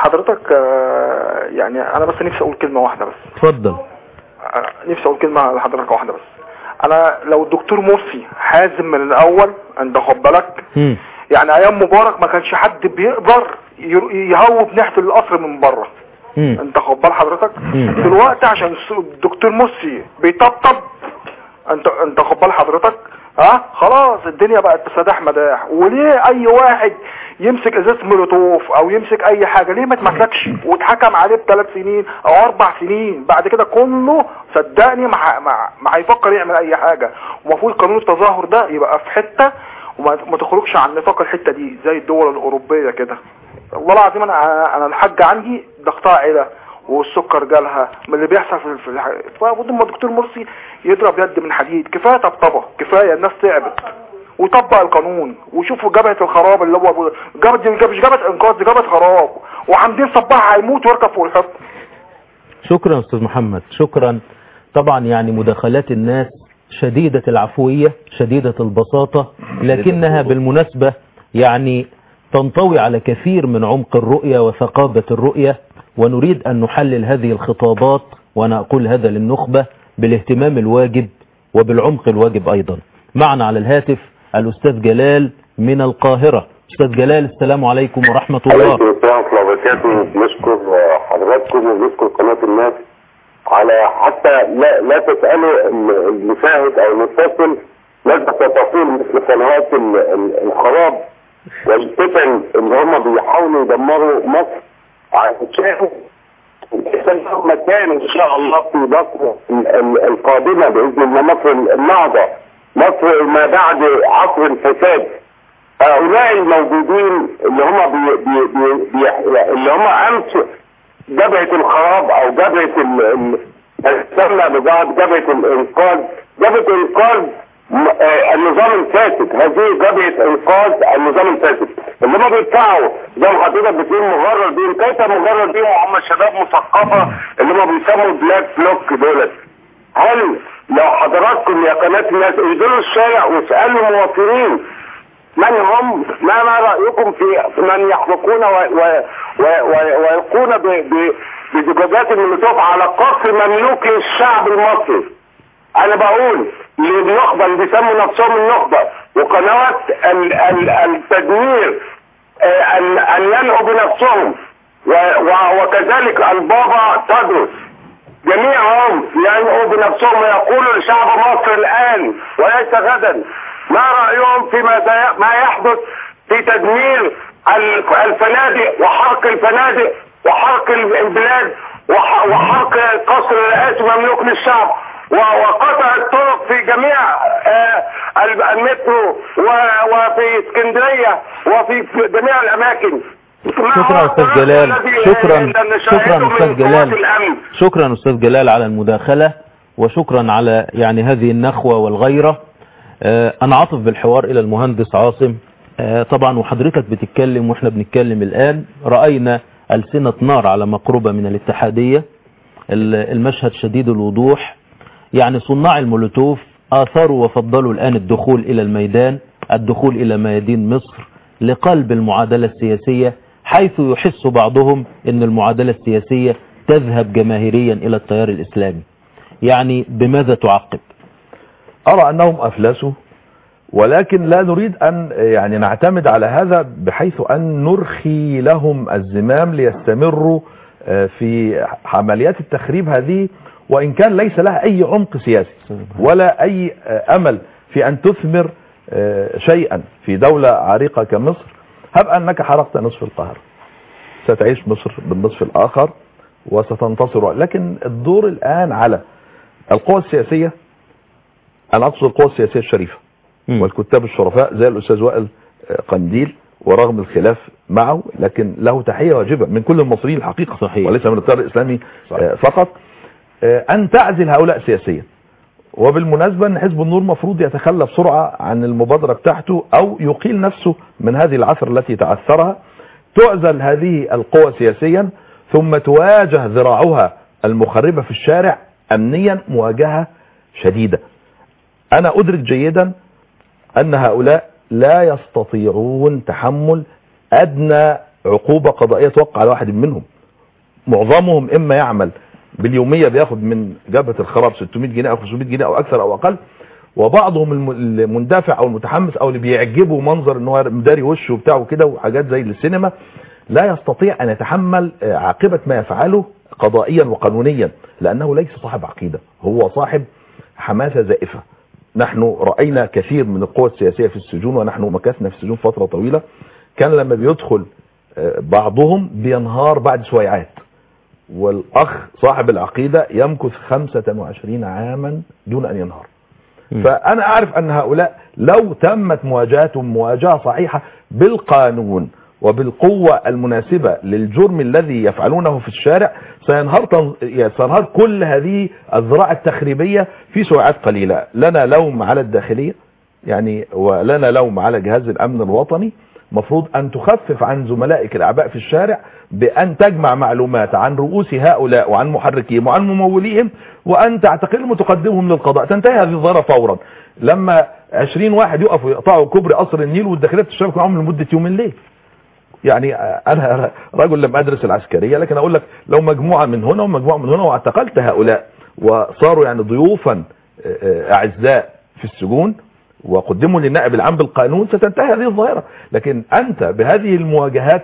حضرتك آه، يعني انا بس نفسي اقول كلمه واحده بس اتفضل آه، نفسي اقول كلمه لحضرتك واحده بس انا لو الدكتور مرسي حازم من الاول انت خد بالك مم. يعني ايام مبارك ما كانش حد بيقدر ير- يهوب ناحيه القصر من بره مم. انت خد بال حضرتك مم. دلوقتي عشان الس- الدكتور مرسي بيطبطب انت انت خد بال حضرتك ها خلاص الدنيا بقت سداح مداح وليه اي واحد يمسك ازازه مولوتوف او يمسك اي حاجه ليه ما اتمسكش واتحكم عليه بثلاث سنين او اربع سنين بعد كده كله صدقني ما ح- ما ما هيفكر يعمل اي حاجه ومفروض قانون التظاهر ده يبقى في حته وما ما تخرجش عن نطاق الحته دي زي الدول الاوروبيه كده والله العظيم انا انا الحاجه عندي ضغطها علا والسكر جالها من اللي بيحصل في في الح- فالمفروض اما الدكتور مرسي يضرب يد من حديد كفايه طبطبه كفايه الناس تعبت ويطبق القانون ويشوفوا جبهه الخراب اللي هو جبهه دي مش جبهه انقاذ دي جبهه خراب وحمدين صباح هيموت ويركب فوق الحكم شكرا استاذ محمد شكرا طبعا يعني مداخلات الناس شديدة العفوية شديدة البساطة لكنها بالمناسبة يعني تنطوي على كثير من عمق الرؤية وثقافة الرؤية ونريد أن نحلل هذه الخطابات وأنا أقول هذا للنخبة بالاهتمام الواجب وبالعمق الواجب أيضا معنا على الهاتف الأستاذ جلال من القاهرة أستاذ جلال السلام عليكم ورحمة الله عليكم السلام ورحمة الله وبركاته بنشكر حضراتكم وبنشكر قناة الناس على حتى لا, لا تسألوا المشاهد أو المتصل نسبة تفاصيل مثل قنوات ال- ال- الخراب والفتن اللي هم بيحاولوا يدمروا مصر عشان يحصل لهم مكان ان شاء الله في مصر ال- ال- القادمه باذن الله مصر النهضه مصر ما بعد عصر الفساد هؤلاء الموجودين اللي هم بي بي بي بي اللي هم امس جبهه الخراب او جبهه ال- ال- تسمى ببعض جبهه الانقاذ جبهه انقاذ م- آه، النظام الفاسد هذه جبهه انقاذ النظام الفاسد اللي هم بيدفعوا زي ما حضرتك بتقول مغرر بيهم كيف مغرر بيهم هم شباب مثقفه اللي هم بيسموا بلاك بلوك دولت هل لو حضراتكم يا قناه الناس انزلوا الشارع واسالوا المواطنين من هم ما ما رأيكم في في من يحرقون و و و و ويلقون ب- ب- بزجاجات المولوتوف على قصر مملوك للشعب المصري انا بقول للنخبة اللي بيسموا نفسهم النخبة وقنوات ال- ال- التدمير آه، ان ان ينهوا بنفسهم و- و- وكذلك البابا تدرس جميعهم ينهوا بنفسهم ويقولوا لشعب مصر الان وليس غدا ما رايهم فيما سي- ما يحدث في تدمير ال- الفنادق وحرق الفنادق وحرق ال- البلاد وح- وحرق قصر الرئاسي مملوك للشعب و- وقطع الطرق في جميع آه، ال- المترو و- وفي اسكندريه وفي في جميع الاماكن شكرا استاذ جلال شكرا شكرا استاذ جلال الامن شكرا استاذ جلال على المداخلة وشكرا على يعني هذه النخوة والغيرة آه، انا عاطف بالحوار الى المهندس عاصم آه، طبعا وحضرتك بتتكلم واحنا بنتكلم الان رأينا ألسنة نار على مقربة من الاتحادية ال- المشهد شديد الوضوح يعني صناع المولوتوف آثروا وفضلوا الآن الدخول إلى الميدان الدخول إلى ميادين مصر لقلب المعادلة السياسية حيث يحس بعضهم أن المعادلة السياسية تذهب جماهيريا إلى التيار الإسلامي يعني بماذا تعقب أرى أنهم أفلسوا ولكن لا نريد أن يعني نعتمد على هذا بحيث أن نرخي لهم الزمام ليستمروا آه، في عمليات التخريب هذه وإن كان ليس لها أي عمق سياسي ولا أي آه، أمل في أن تثمر آه، شيئا في دولة عريقة كمصر هب أنك حرقت نصف القاهرة ستعيش مصر بالنصف الآخر وستنتصر لكن الدور الآن على القوى السياسية أنا أقصد القوى السياسية الشريفة مم. والكتاب الشرفاء زي الأستاذ وائل آه، قنديل ورغم الخلاف معه لكن له تحية واجبة من كل المصريين الحقيقة صحيح. وليس من التيار الإسلامي آه، فقط آه، أن تعزل هؤلاء سياسيا وبالمناسبة أن حزب النور مفروض يتخلى بسرعة عن المبادرة بتاعته أو يقيل نفسه من هذه العثرة التي تعثرها تعزل هذه القوى سياسيا ثم تواجه ذراعها المخربة في الشارع أمنيا مواجهة شديدة أنا أدرك جيدا أن هؤلاء لا يستطيعون تحمل أدنى عقوبة قضائية توقع على واحد منهم معظمهم اما يعمل باليومية بياخد من جبهة الخراب 600 جنيه او 500 جنيه او اكثر او اقل وبعضهم الم- المندفع او المتحمس او اللي بيعجبه منظر ان هو مداري وشه وبتاع وكده وحاجات زي السينما لا يستطيع ان يتحمل آه، عاقبة ما يفعله قضائيا وقانونيا لانه ليس صاحب عقيدة هو صاحب حماسة زائفة نحن رأينا كثير من القوى السياسية في السجون ونحن مكثنا في السجون فترة طويلة كان لما بيدخل آه، بعضهم بينهار بعد سويعات والأخ صاحب العقيدة يمكث 25 عاما دون أن ينهار فأنا أعرف أن هؤلاء لو تمت مواجهتهم مواجهة صحيحة بالقانون وبالقوة المناسبة للجرم الذي يفعلونه في الشارع سينهار, تنظ... سينهار كل هذه الذراع التخريبية في سوعات قليلة لنا لوم على الداخلية يعني ولنا لوم على جهاز الأمن الوطني مفروض أن تخفف عن زملائك الأعباء في الشارع بأن تجمع معلومات عن رؤوس هؤلاء وعن محركيهم وعن مموليهم وأن تعتقلهم وتقدمهم للقضاء تنتهي هذه الظاهرة فورا لما 20 واحد يقفوا يقطعوا كوبري قصر النيل والداخلية تشتبك معهم لمدة يومين ليه يعني انا رجل لم ادرس العسكرية لكن اقول لك لو مجموعة من هنا ومجموعة من هنا واعتقلت هؤلاء وصاروا يعني ضيوفا اعزاء في السجون وقدموا للنائب العام بالقانون ستنتهي هذه الظاهرة لكن انت بهذه المواجهات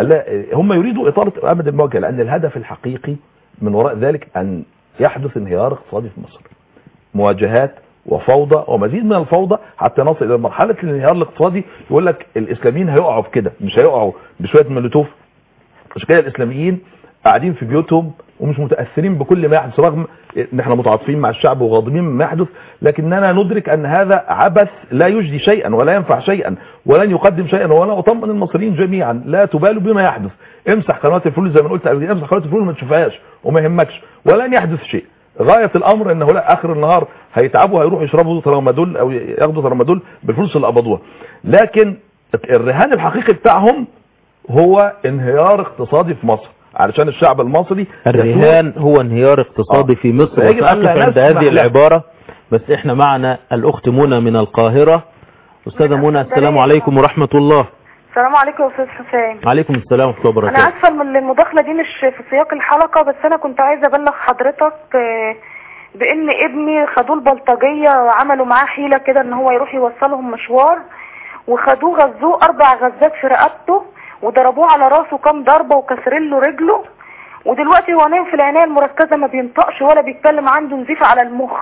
هم يريدوا اطالة امد المواجهة لان الهدف الحقيقي من وراء ذلك ان يحدث انهيار اقتصادي في مصر مواجهات وفوضى ومزيد من الفوضى حتى نصل الى مرحله الانهيار الاقتصادي يقول لك الاسلاميين هيقعوا بكده مش هيقعوا بشويه مولوتوف مش كده الاسلاميين قاعدين في بيوتهم ومش متاثرين بكل ما يحدث رغم ان احنا متعاطفين مع الشعب وغاضبين مما يحدث لكننا ندرك ان هذا عبث لا يجدي شيئا ولا ينفع شيئا ولن يقدم شيئا ولا اطمن المصريين جميعا لا تبالوا بما يحدث امسح قنوات الفلوس زي ما قلت قبل كده امسح قنوات الفلوس ما تشوفهاش وما يهمكش ولن يحدث شيء غاية الامر ان هؤلاء اخر النهار هيتعبوا هيروحوا يشربوا ترامادول او ياخدوا ترامادول بالفلوس اللي قبضوها لكن الرهان الحقيقي بتاعهم هو انهيار اقتصادي في مصر علشان الشعب المصري الرهان هو انهيار اقتصادي آه. في مصر فيجب أن وسأقف لا عند نسمح هذه له. العبارة بس احنا معنا الاخت منى من القاهرة استاذة منى السلام عليكم ورحمة الله السلام عليكم يا استاذ حسام عليكم السلام ورحمة الله انا وبركاته اسفه من المداخله دي مش في سياق الحلقه بس انا كنت عايزه ابلغ حضرتك آه، بان ابني خدوه البلطجيه وعملوا معاه حيله كده ان هو يروح يوصلهم مشوار وخدوه غزوه اربع غزات في رقبته وضربوه على راسه كام ضربه وكسرين له رجله ودلوقتي هو نايم في العنايه المركزه ما بينطقش ولا بيتكلم عنده نزيف على المخ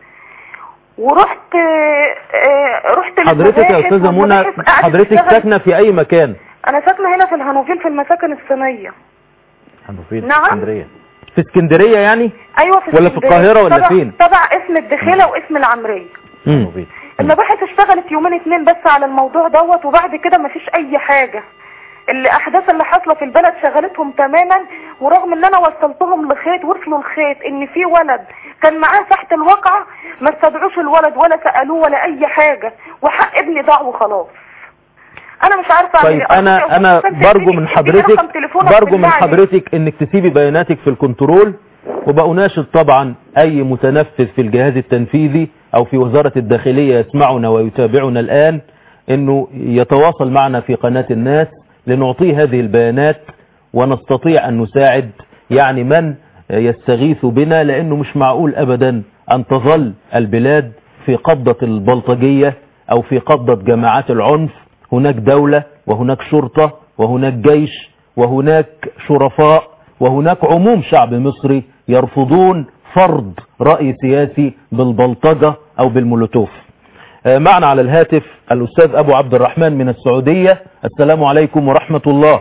ورحت آه، آه، رحت حضرتك يا للمباحث استاذة منى والمباحث قعدت حضرتك تشتغل ساكنة في اي مكان انا ساكنه هنا في الهانوفيل في المساكن الصينيه نعم. اسكندريه في اسكندرية يعني ايوه في ولا في اسكندرية. القاهرة ولا تبع- فين؟ تبع اسم الدخيله واسم العمريه مم. المباحث اشتغلت يومين اتنين بس على الموضوع دوت وبعد كده مفيش اي حاجه الاحداث اللي حاصله في البلد شغلتهم تماما ورغم ان انا وصلتهم لخيط وصلوا لخيط ان في ولد كان معاه تحت الواقعه ما استدعوش الولد ولا سالوه ولا اي حاجه وحق ابني ضاع وخلاص انا مش عارفه اعمل طيب إيه. انا أرجوك يا انا أستاذ برجو تديني- من تديني حضرتك رقم تليفونك برجو من بالله عليك. حضرتك انك تسيبي بياناتك في الكنترول وبأناشد طبعا اي متنفذ في الجهاز التنفيذي او في وزارة الداخلية يسمعنا ويتابعنا الان انه يتواصل معنا في قناة الناس لنعطيه هذه البيانات ونستطيع ان نساعد يعني من يستغيث بنا لانه مش معقول ابدا ان تظل البلاد في قبضة البلطجية او في قبضة جماعات العنف هناك دولة وهناك شرطة وهناك جيش وهناك شرفاء وهناك عموم شعب مصري يرفضون فرض رأي سياسي بالبلطجة او بالمولوتوف آه، معنا على الهاتف الأستاذ أبو عبد الرحمن من السعودية السلام عليكم ورحمة الله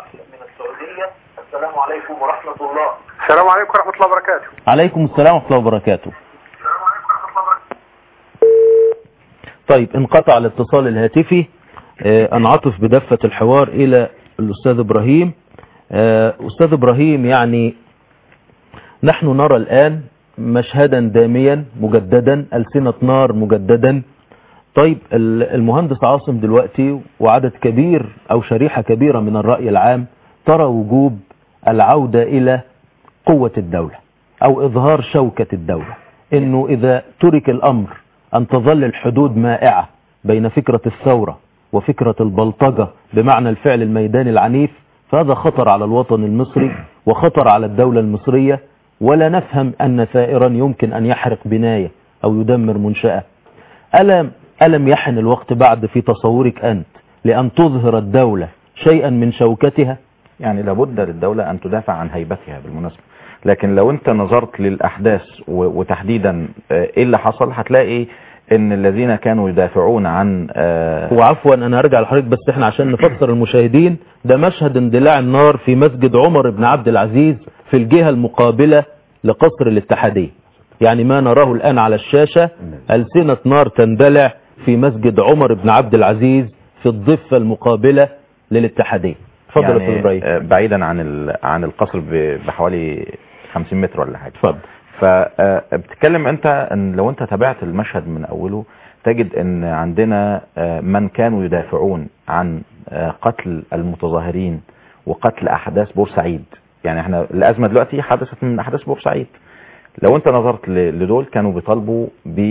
السلام عليكم ورحمة الله السلام عليكم ورحمة الله وبركاته عليكم السلام ورحمة الله وبركاته طيب انقطع الاتصال الهاتفي آه، انعطف بدفة الحوار الى الاستاذ ابراهيم آه، استاذ ابراهيم يعني نحن نرى الان مشهدا داميا مجددا ألسنة نار مجددا طيب ال- المهندس عاصم دلوقتي وعدد كبير او شريحة كبيرة من الرأي العام ترى وجوب العودة الى قوة الدولة او اظهار شوكة الدولة انه اذا ترك الامر ان تظل الحدود مائعة بين فكرة الثورة وفكرة البلطجة بمعنى الفعل الميداني العنيف فهذا خطر على الوطن المصري وخطر على الدولة المصرية ولا نفهم أن ثائرا يمكن أن يحرق بناية أو يدمر منشأة ألم, ألم يحن الوقت بعد في تصورك أنت لأن تظهر الدولة شيئا من شوكتها يعني لابد للدولة أن تدافع عن هيبتها بالمناسبة لكن لو أنت نظرت للأحداث و- وتحديدا آه، إيه اللي حصل هتلاقي أن الذين كانوا يدافعون عن آه، وعفوا أنا أرجع لحضرتك بس إحنا عشان نفسر المشاهدين ده مشهد اندلاع النار في مسجد عمر بن عبد العزيز في الجهة المقابلة لقصر الاتحادية يعني ما نراه الآن على الشاشة ألسنة نار تندلع في مسجد عمر بن عبد العزيز في الضفة المقابلة للاتحادية اتفضل يا يعني استاذ ابراهيم آه، بعيدا عن ال- عن القصر ب- بحوالي 50 متر ولا حاجه اتفضل فبتتكلم انت ان لو انت تابعت المشهد من اوله تجد ان عندنا آه، من كانوا يدافعون عن آه، قتل المتظاهرين وقتل احداث بورسعيد يعني احنا الازمه دلوقتي حدثت من احداث بورسعيد لو انت نظرت ل- لدول كانوا بيطالبوا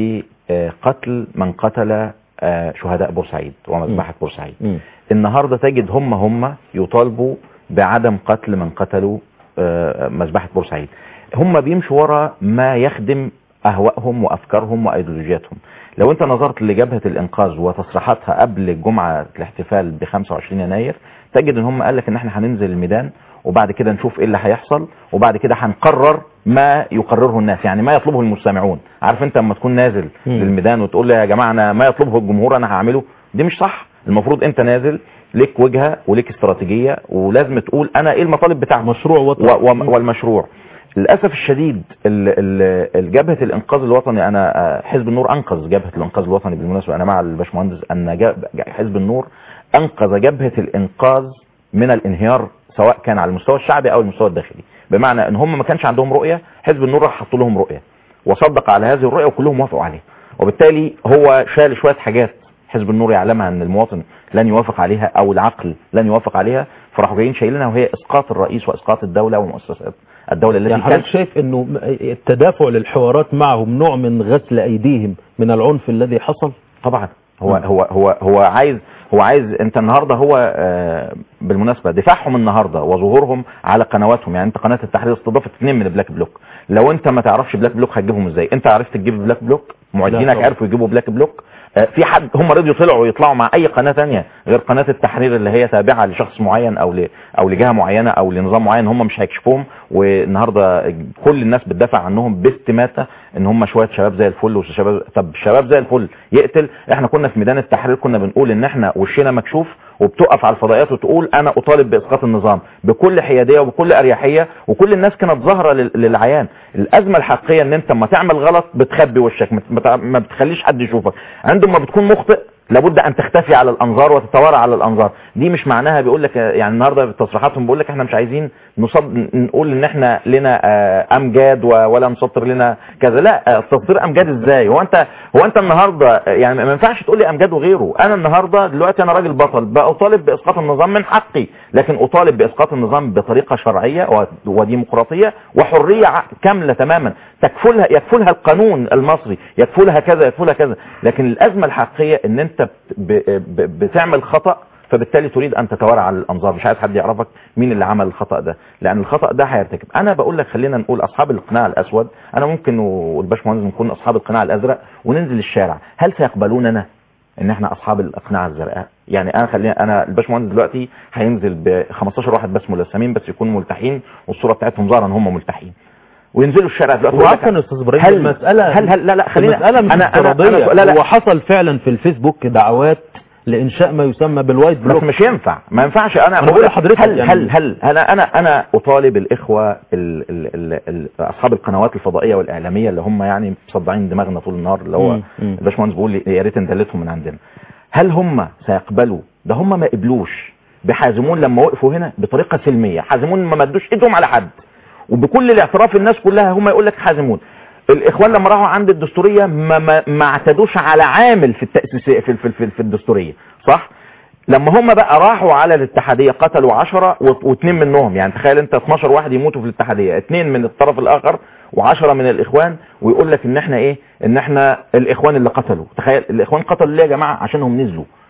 بقتل من قتل آه، شهداء بورسعيد ومذبحه بورسعيد مم. النهارده تجد هم هم يطالبوا بعدم قتل من قتلوا آه، مذبحه بورسعيد هم بيمشوا ورا ما يخدم اهوائهم وافكارهم وايديولوجياتهم لو انت نظرت لجبهه الانقاذ وتصريحاتها قبل الجمعه الاحتفال ب 25 يناير تجد ان هم قال لك ان احنا هننزل الميدان وبعد كده نشوف ايه اللي هيحصل وبعد كده هنقرر ما يقرره الناس يعني ما يطلبه المستمعون عارف انت لما تكون نازل مم. للميدان وتقول لي يا جماعه انا ما يطلبه الجمهور انا هعمله دي مش صح المفروض انت نازل ليك وجهه وليك استراتيجيه ولازم تقول انا ايه المطالب بتاعتي مشروع وطني و- و- والمشروع للاسف الشديد ال- ال- ال- جبهه الانقاذ الوطني انا آه، حزب النور انقذ جبهه الانقاذ الوطني بالمناسبه انا مع الباشمهندس ان جاب- حزب النور انقذ جبهه الانقاذ من الانهيار سواء كان على المستوى الشعبي او المستوى الداخلي بمعنى ان هم ما كانش عندهم رؤيه حزب النور راح حط لهم رؤيه وصدق على هذه الرؤيه وكلهم وافقوا عليها وبالتالي هو شال شويه حاجات حزب النور يعلمها ان المواطن لن يوافق عليها او العقل لن يوافق عليها فراحوا جايين شايلينها وهي اسقاط الرئيس واسقاط الدوله ومؤسسات الدوله التي يعني كانت حضرتك شايف انه م- التدافع للحوارات معهم نوع من غسل ايديهم من العنف الذي حصل طبعا هو مم. هو هو هو عايز هو عايز انت النهارده هو آه، بالمناسبه دفاعهم النهارده وظهورهم على قنواتهم يعني انت قناه التحرير استضافت اثنين من بلاك بلوك لو انت ما تعرفش بلاك بلوك هتجيبهم ازاي انت عرفت تجيب بلاك بلوك معدينك طبعا. عرفوا يجيبوا بلاك بلوك آه، في حد هم رضيوا طلعوا يطلعوا مع اي قناه تانية غير قناه التحرير اللي هي تابعه لشخص معين او ل او لجهه معينه او لنظام معين هم مش هيكشفوهم والنهارده كل الناس بتدافع عنهم باستماته ان هم شويه شباب زي الفل وشباب طب شباب زي الفل يقتل احنا كنا في ميدان التحرير كنا بنقول ان احنا وشنا مكشوف وبتقف على الفضائيات وتقول انا اطالب باسقاط النظام بكل حياديه وبكل اريحيه وكل الناس كانت ظاهره لل- للعيان الازمه الحقيقيه ان انت لما تعمل غلط بتخبي وشك ما بت- ما بتخليش حد يشوفك عندما بتكون مخطئ لابد ان تختفي على الانظار وتتوارى على الانظار دي مش معناها بيقول لك يعني النهارده في تصريحاتهم بيقول لك احنا مش عايزين نصد نقول ان احنا لنا آه، امجاد و- ولا نسطر لنا كذا لا آه، تسطير امجاد ازاي هو انت هو انت النهارده آه، يعني ما ينفعش تقول لي امجاد وغيره انا النهارده دلوقتي انا راجل بطل بطالب باسقاط النظام من حقي لكن اطالب باسقاط النظام بطريقه شرعيه و- وديمقراطيه وحريه ع- كامله تماما تكفلها يكفلها القانون المصري يكفلها كذا يكفلها كذا لكن الازمه الحقيقيه ان انت بت- ب- ب- بتعمل خطا فبالتالي تريد ان تتوارى على الانظار مش عايز حد يعرفك مين اللي عمل الخطا ده لان الخطا ده هيرتكب انا بقول لك خلينا نقول اصحاب القناع الاسود انا ممكن والباشمهندس نكون اصحاب القناع الازرق وننزل الشارع هل سيقبلوننا ان احنا اصحاب الاقنعه الزرقاء يعني انا خلينا انا الباشمهندس دلوقتي هينزل ب 15 واحد بس ملثمين بس يكونوا ملتحين والصوره بتاعتهم ظاهره ان هم ملتحين وينزلوا الشارع دلوقتي يقول لك وعفوا يا استاذ ابراهيم هل المساله هل هل لا لا خلينا المساله مش انا انا افتراضيه أنا- لا لا هو حصل فعلا في الفيسبوك دعوات لانشاء ما يسمى بالوايت بس بلوك مش ينفع ما ينفعش انا أنا بقول بقول لك لحضرتك هل يعني- هل هل انا انا انا اطالب الاخوه ال ال ال ال اصحاب القنوات الفضائيه والاعلاميه اللي هم يعني مصدعين دماغنا طول النهار اللي هو مم، مم. الباشمهندس بيقول لي يا ريت ندلتهم من عندنا هل هم سيقبلوا ده هم ما قبلوش بحازمون لما وقفوا هنا بطريقه سلميه حازمون ما مدوش ايدهم على حد وبكل الاعتراف الناس كلها هم يقول لك حازمون الاخوان لما راحوا عند الدستوريه ما, ما, ما اعتدوش على عامل في التاسيسيه في, في, في, في الدستوريه صح لما هم بقى راحوا على الاتحاديه قتلوا 10 واثنين منهم يعني تخيل انت 12 واحد يموتوا في الاتحاديه اثنين من الطرف الاخر و10 من الاخوان ويقول لك ان احنا ايه ان احنا الاخوان اللي قتلوا تخيل الاخوان قتلوا ليه يا جماعه عشانهم نزلوا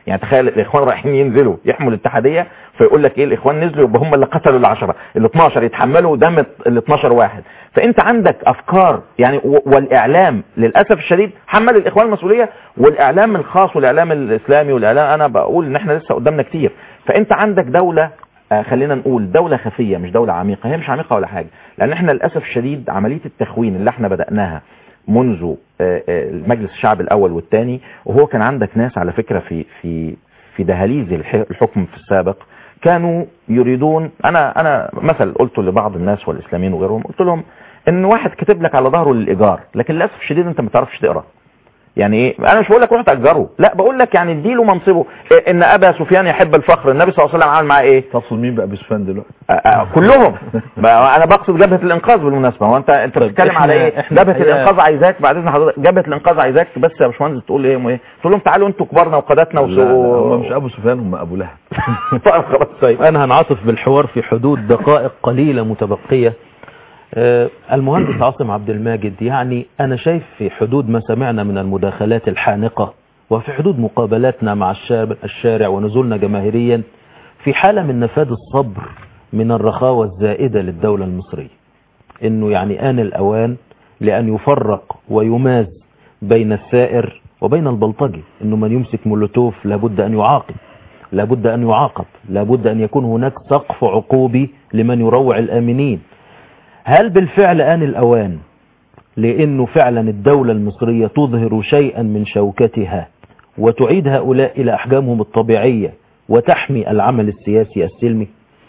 يعني تخيل الاخوان رايحين ينزلوا يحموا الاتحاديه فيقول لك ايه الاخوان نزلوا يبقى هم اللي قتلوا العشره ال 12 يتحملوا دم ال 12 واحد فانت عندك افكار يعني و- والاعلام للاسف الشديد حمل الاخوان المسؤوليه والاعلام الخاص والاعلام الاسلامي والاعلام انا بقول ان احنا لسه قدامنا كتير فانت عندك دوله آه، خلينا نقول دولة خفية مش دولة عميقة هي مش عميقة ولا حاجة لأن احنا للأسف الشديد عملية التخوين اللي احنا بدأناها منذ آه، آه، مجلس الشعب الأول والثاني وهو كان عندك ناس على فكرة في في في دهاليز الح- الحكم في السابق كانوا يريدون أنا أنا مثل قلته لبعض الناس والإسلاميين وغيرهم قلت لهم إن واحد كتب لك على ظهره للإيجار لكن للأسف الشديد أنت ما تعرفش تقرأ يعني ايه انا مش بقول لك روح تاجره لا بقول لك يعني اديله منصبه إيه ان ابا سفيان يحب الفخر النبي صلى الله عليه وسلم عمل معاه ايه تقصد مين بقى بسفان دلوقتي آه، آه، كلهم بقى انا بقصد جبهه الانقاذ بالمناسبه هو انت انت طيب، بتتكلم إحنا- على ايه إحنا جبهه الحقيقة- الانقاذ عايزاك بعد اذن حضرتك جبهه الانقاذ عايزاك بس يا باشمهندس تقول ايه وايه تقول لهم تعالوا انتوا كبارنا وقادتنا لا لا وسو هم مش ابو سفيان هم ابو لهب طيب خلاص طيب أنا هنعطف بالحوار في حدود دقائق قليلة متبقية آه، المهندس عاصم عبد الماجد يعني أنا شايف في حدود ما سمعنا من المداخلات الحانقة وفي حدود مقابلاتنا مع الشارع, الشارع ونزولنا جماهيريا في حالة من نفاذ الصبر من الرخاوة الزائدة للدولة المصرية انه يعني آن الأوان لأن يفرق ويماز بين الثائر وبين البلطجي انه من يمسك مولوتوف لابد أن يعاقب لابد أن يعاقب لابد أن يكون هناك سقف عقوبي لمن يروع الآمنين هل بالفعل آن الأوان لأنه فعلا الدولة المصرية تظهر شيئا من شوكتها وتعيد هؤلاء إلى أحجامهم الطبيعية وتحمي العمل السياسي السلمي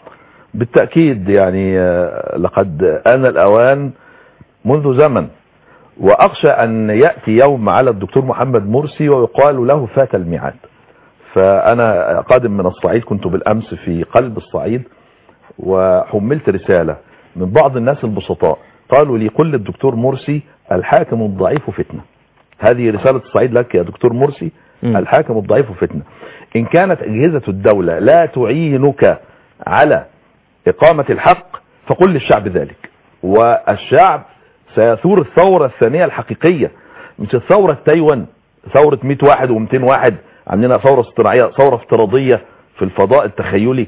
بالتأكيد يعني آه، لقد آن الأوان منذ زمن وأخشى أن يأتي يوم على الدكتور محمد مرسي ويقال له فات الميعاد فأنا قادم من الصعيد كنت بالأمس في قلب الصعيد وحملت رسالة من بعض الناس البسطاء قالوا لي قل للدكتور مرسي الحاكم الضعيف فتنة هذه رسالة الصعيد لك يا دكتور مرسي مم. الحاكم الضعيف فتنة إن كانت أجهزة الدولة لا تعينك على إقامة الحق فقل للشعب ذلك والشعب سيثور الثورة الثانية الحقيقية مش الثورة التايوان ثورة 100 واحد و200 واحد عندنا ثورة اصطناعية ثورة افتراضية في الفضاء التخيلي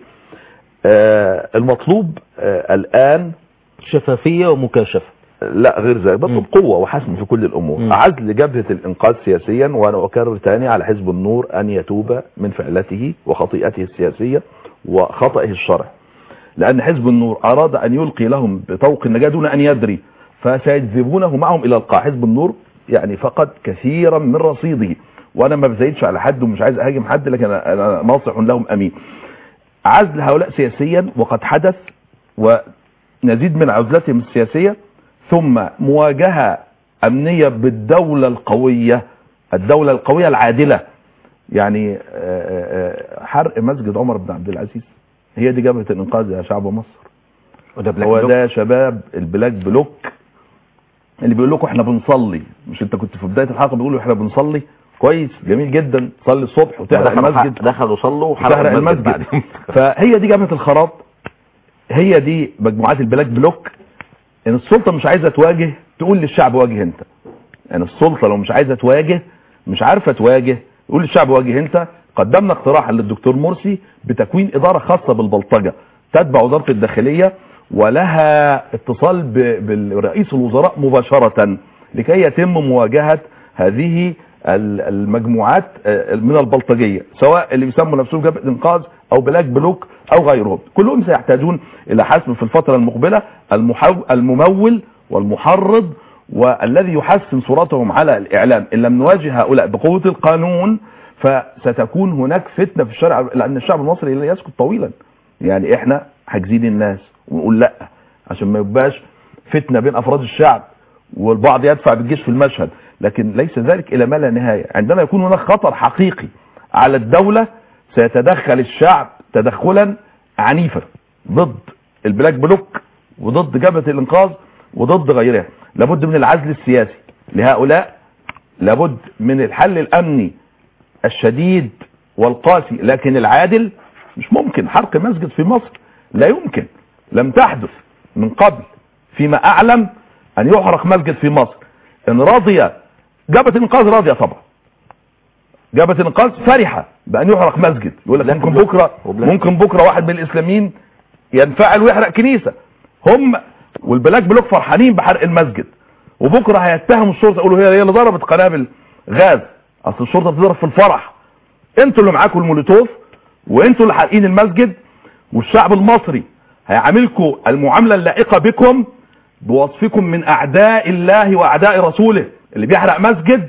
آه المطلوب آه الآن شفافية ومكاشفة لا غير ذلك مطلوب قوة وحسم في كل الأمور مم. عزل جبهة الإنقاذ سياسيا وأنا أكرر تاني على حزب النور أن يتوب من فعلته وخطيئته السياسية وخطئه الشرعي لأن حزب النور أراد أن يلقي لهم بطوق النجاة دون أن يدري فسيجذبونه معهم إلى القاع حزب النور يعني فقد كثيرا من رصيده وأنا ما بزايدش على حد ومش عايز أهاجم حد لكن أنا أنا ناصح لهم أمين عزل هؤلاء سياسيا وقد حدث ونزيد من عزلتهم السياسية ثم مواجهة أمنية بالدولة القوية الدولة القوية العادلة يعني آه، آه، حرق مسجد عمر بن عبد العزيز هي دي جبهة الإنقاذ يا شعب مصر وده بلاك هو بلوك. ده يا شباب البلاك بلوك اللي بيقول لكم احنا بنصلي مش انت كنت في بداية الحلقة بيقولوا احنا بنصلي كويس جميل جدا تصلي الصبح وتحرق دخلوا المسجد دخلوا صلوا وحرقوا وتحرق المسجد المسجد بعدين فهي دي جبهة الخراب هي دي مجموعات البلاك بلوك ان السلطة مش عايزة تواجه تقول للشعب واجه انت يعني السلطة لو مش عايزة تواجه مش عارفة تواجه تقول للشعب واجه انت قدمنا اقتراحا للدكتور مرسي بتكوين ادارة خاصة بالبلطجة تتبع وزارة الداخلية ولها اتصال ب- بالرئيس الوزراء مباشرة لكي يتم مواجهة هذه ال- المجموعات آه، من البلطجية سواء اللي بيسموا نفسهم جبهة انقاذ او بلاك بلوك او غيرهم كلهم سيحتاجون الى حسم في الفترة المقبلة المحو... الممول والمحرض والذي يحسن صورتهم على الاعلام ان لم نواجه هؤلاء بقوة القانون فستكون هناك فتنة في الشارع لان الشعب المصري لا يسكت طويلا يعني احنا حاجزين الناس ونقول لا عشان ما يبقاش فتنة بين افراد الشعب والبعض يدفع بالجيش في المشهد لكن ليس ذلك الى ما لا نهاية عندما يكون هناك خطر حقيقي على الدولة سيتدخل الشعب تدخلا عنيفا ضد البلاك بلوك وضد جبهة الانقاذ وضد غيرها لابد من العزل السياسي لهؤلاء لابد من الحل الامني الشديد والقاسي لكن العادل مش ممكن حرق مسجد في مصر لا يمكن لم تحدث من قبل فيما اعلم ان يحرق مسجد في مصر ان راضية جبهة الانقاذ راضية طبعا جبهة الانقاذ فرحة بان يحرق مسجد يقول لك ممكن بكرة ممكن بكرة واحد من الاسلاميين ينفعل ويحرق كنيسة هم والبلاك بلوك فرحانين بحرق المسجد وبكرة هيتهموا الشرطة يقولوا هي هي اللي ضربت قنابل غاز اصل الشرطة بتضرب في الفرح انتوا اللي معاكم المولوتوف وانتوا اللي حارقين المسجد والشعب المصري هيعاملكم المعاملة اللائقة بكم بوصفكم من اعداء الله واعداء رسوله اللي بيحرق مسجد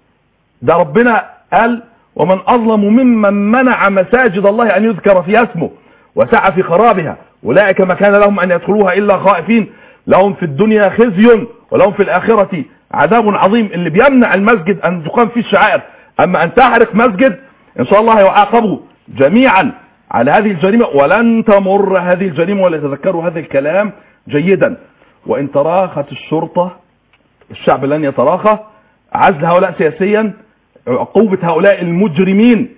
ده ربنا قال ومن اظلم ممن منع مساجد الله ان يذكر في اسمه وسعى في خرابها اولئك ما كان لهم ان يدخلوها الا خائفين لهم في الدنيا خزي ولهم في الاخرة عذاب عظيم اللي بيمنع المسجد ان تقام فيه الشعائر اما ان تحرق مسجد ان شاء الله يعاقبوا جميعا على هذه الجريمة ولن تمر هذه الجريمة ولا يتذكروا هذا الكلام جيدا وان تراخت الشرطة الشعب لن يتراخى عزل هؤلاء سياسيا عقوبة هؤلاء المجرمين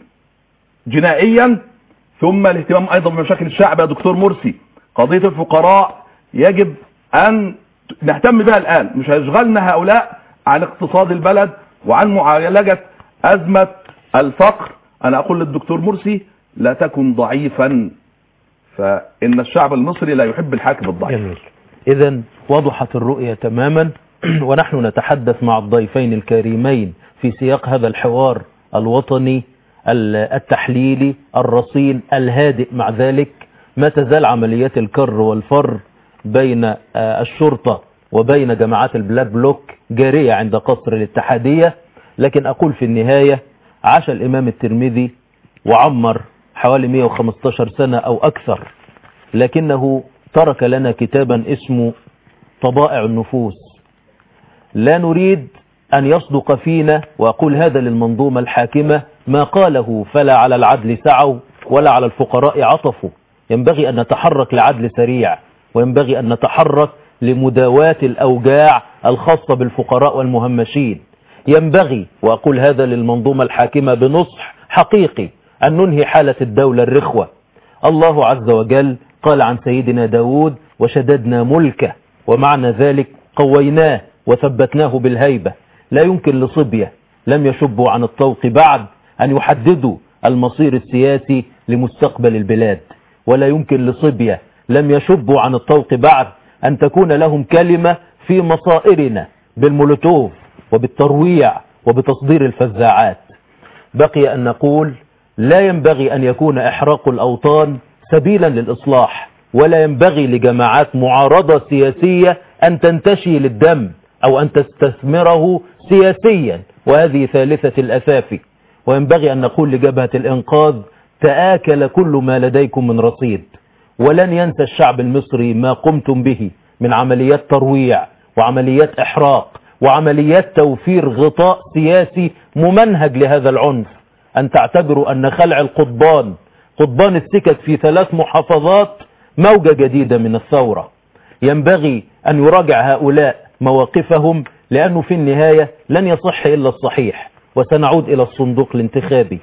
جنائيا ثم الاهتمام ايضا بمشاكل الشعب يا دكتور مرسي قضية الفقراء يجب ان نهتم بها الان مش هيشغلنا هؤلاء عن اقتصاد البلد وعن معالجة ازمة الفقر انا اقول للدكتور مرسي لا تكن ضعيفا فان الشعب المصري لا يحب الحاكم الضعيف جميل إذا وضحت الرؤية تماما ونحن نتحدث مع الضيفين الكريمين في سياق هذا الحوار الوطني ال- التحليلي الرصين الهادئ مع ذلك ما تزال عمليات الكر والفر بين آه، الشرطة وبين جماعات البلاك بلوك جارية عند قصر الاتحادية لكن أقول في النهاية عاش الإمام الترمذي وعمر حوالي 115 سنة أو أكثر لكنه ترك لنا كتابا اسمه طبائع النفوس لا نريد أن يصدق فينا وأقول هذا للمنظومة الحاكمة ما قاله فلا على العدل سعوا ولا على الفقراء عطفوا ينبغي أن نتحرك لعدل سريع وينبغي أن نتحرك لمداواة الأوجاع الخاصة بالفقراء والمهمشين ينبغي وأقول هذا للمنظومة الحاكمة بنصح حقيقي أن ننهي حالة الدولة الرخوة الله عز وجل قال عن سيدنا داود وشددنا ملكه ومعنى ذلك قويناه وثبتناه بالهيبة لا يمكن لصبية لم يشبوا عن الطوق بعد أن يحددوا المصير السياسي لمستقبل البلاد ولا يمكن لصبية لم يشبوا عن الطوق بعد أن تكون لهم كلمة في مصائرنا بالمولوتوف وبالترويع وبتصدير الفزاعات بقي أن نقول لا ينبغي أن يكون إحراق الأوطان سبيلا للإصلاح ولا ينبغي لجماعات معارضة سياسية أن تنتشي للدم أو أن تستثمره سياسيا وهذه ثالثة الأثافي وينبغي أن نقول لجبهة الإنقاذ تآكل كل ما لديكم من رصيد ولن ينسى الشعب المصري ما قمتم به من عمليات ترويع وعمليات إحراق وعمليات توفير غطاء سياسي ممنهج لهذا العنف أن تعتبروا أن خلع القضبان قضبان السكك في ثلاث محافظات موجة جديدة من الثورة ينبغي أن يراجع هؤلاء مواقفهم لأنه في النهاية لن يصح إلا الصحيح وسنعود إلى الصندوق الانتخابي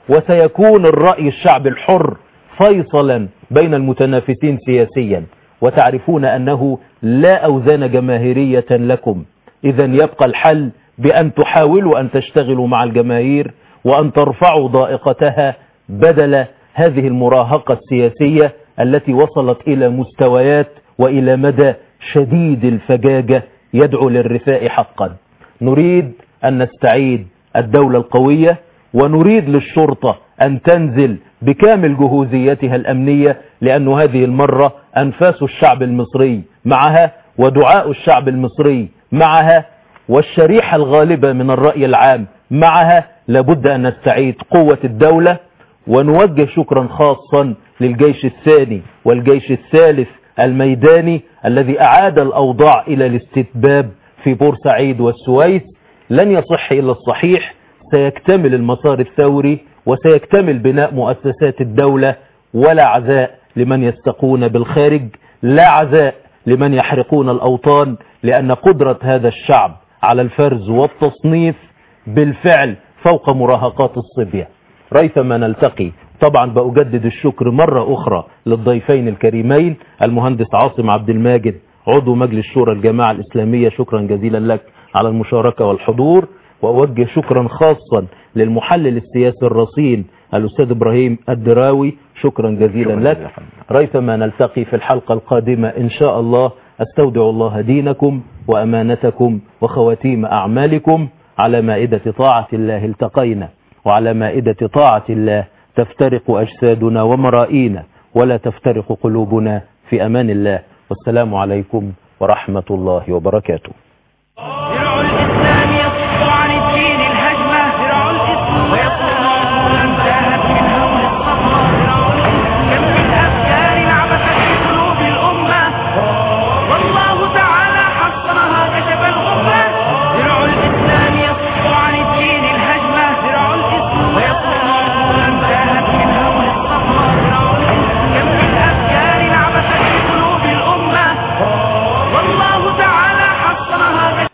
وسيكون الرأي الشعب الحر فيصلا بين المتنافسين سياسيا وتعرفون أنه لا أوزان جماهيرية لكم إذا يبقى الحل بأن تحاولوا أن تشتغلوا مع الجماهير وأن ترفعوا ضائقتها بدل هذه المراهقة السياسية التي وصلت إلى مستويات وإلى مدى شديد الفجاجة يدعو للرثاء حقا نريد أن نستعيد الدولة القوية ونريد للشرطة أن تنزل بكامل جهوزيتها الأمنية لأن هذه المرة أنفاس الشعب المصري معها ودعاء الشعب المصري معها والشريحة الغالبة من الرأي العام معها لابد أن نستعيد قوة الدولة ونوجه شكرا خاصا للجيش الثاني والجيش الثالث الميداني الذي أعاد الأوضاع إلى الاستتباب في بورسعيد والسويس لن يصح إلا الصحيح سيكتمل المسار الثوري وسيكتمل بناء مؤسسات الدولة ولا عزاء لمن يستقون بالخارج لا عزاء لمن يحرقون الأوطان لأن قدرة هذا الشعب على الفرز والتصنيف بالفعل فوق مراهقات الصبية ريثما نلتقي طبعا بأجدد الشكر مرة أخرى للضيفين الكريمين المهندس عاصم عبد الماجد عضو مجلس شورى الجماعة الإسلامية شكرا جزيلا لك على المشاركة والحضور وأوجه شكرا خاصا للمحلل السياسي الرصين الأستاذ إبراهيم الدراوي شكرا جزيلا شكراً لك جزيلا. ريثما نلتقي في الحلقة القادمة إن شاء الله أستودع الله دينكم وأمانتكم وخواتيم أعمالكم على مائدة طاعة الله التقينا وعلى مائدة طاعة الله تفترق أجسادنا ومرائينا ولا تفترق قلوبنا في أمان الله والسلام عليكم ورحمة الله وبركاته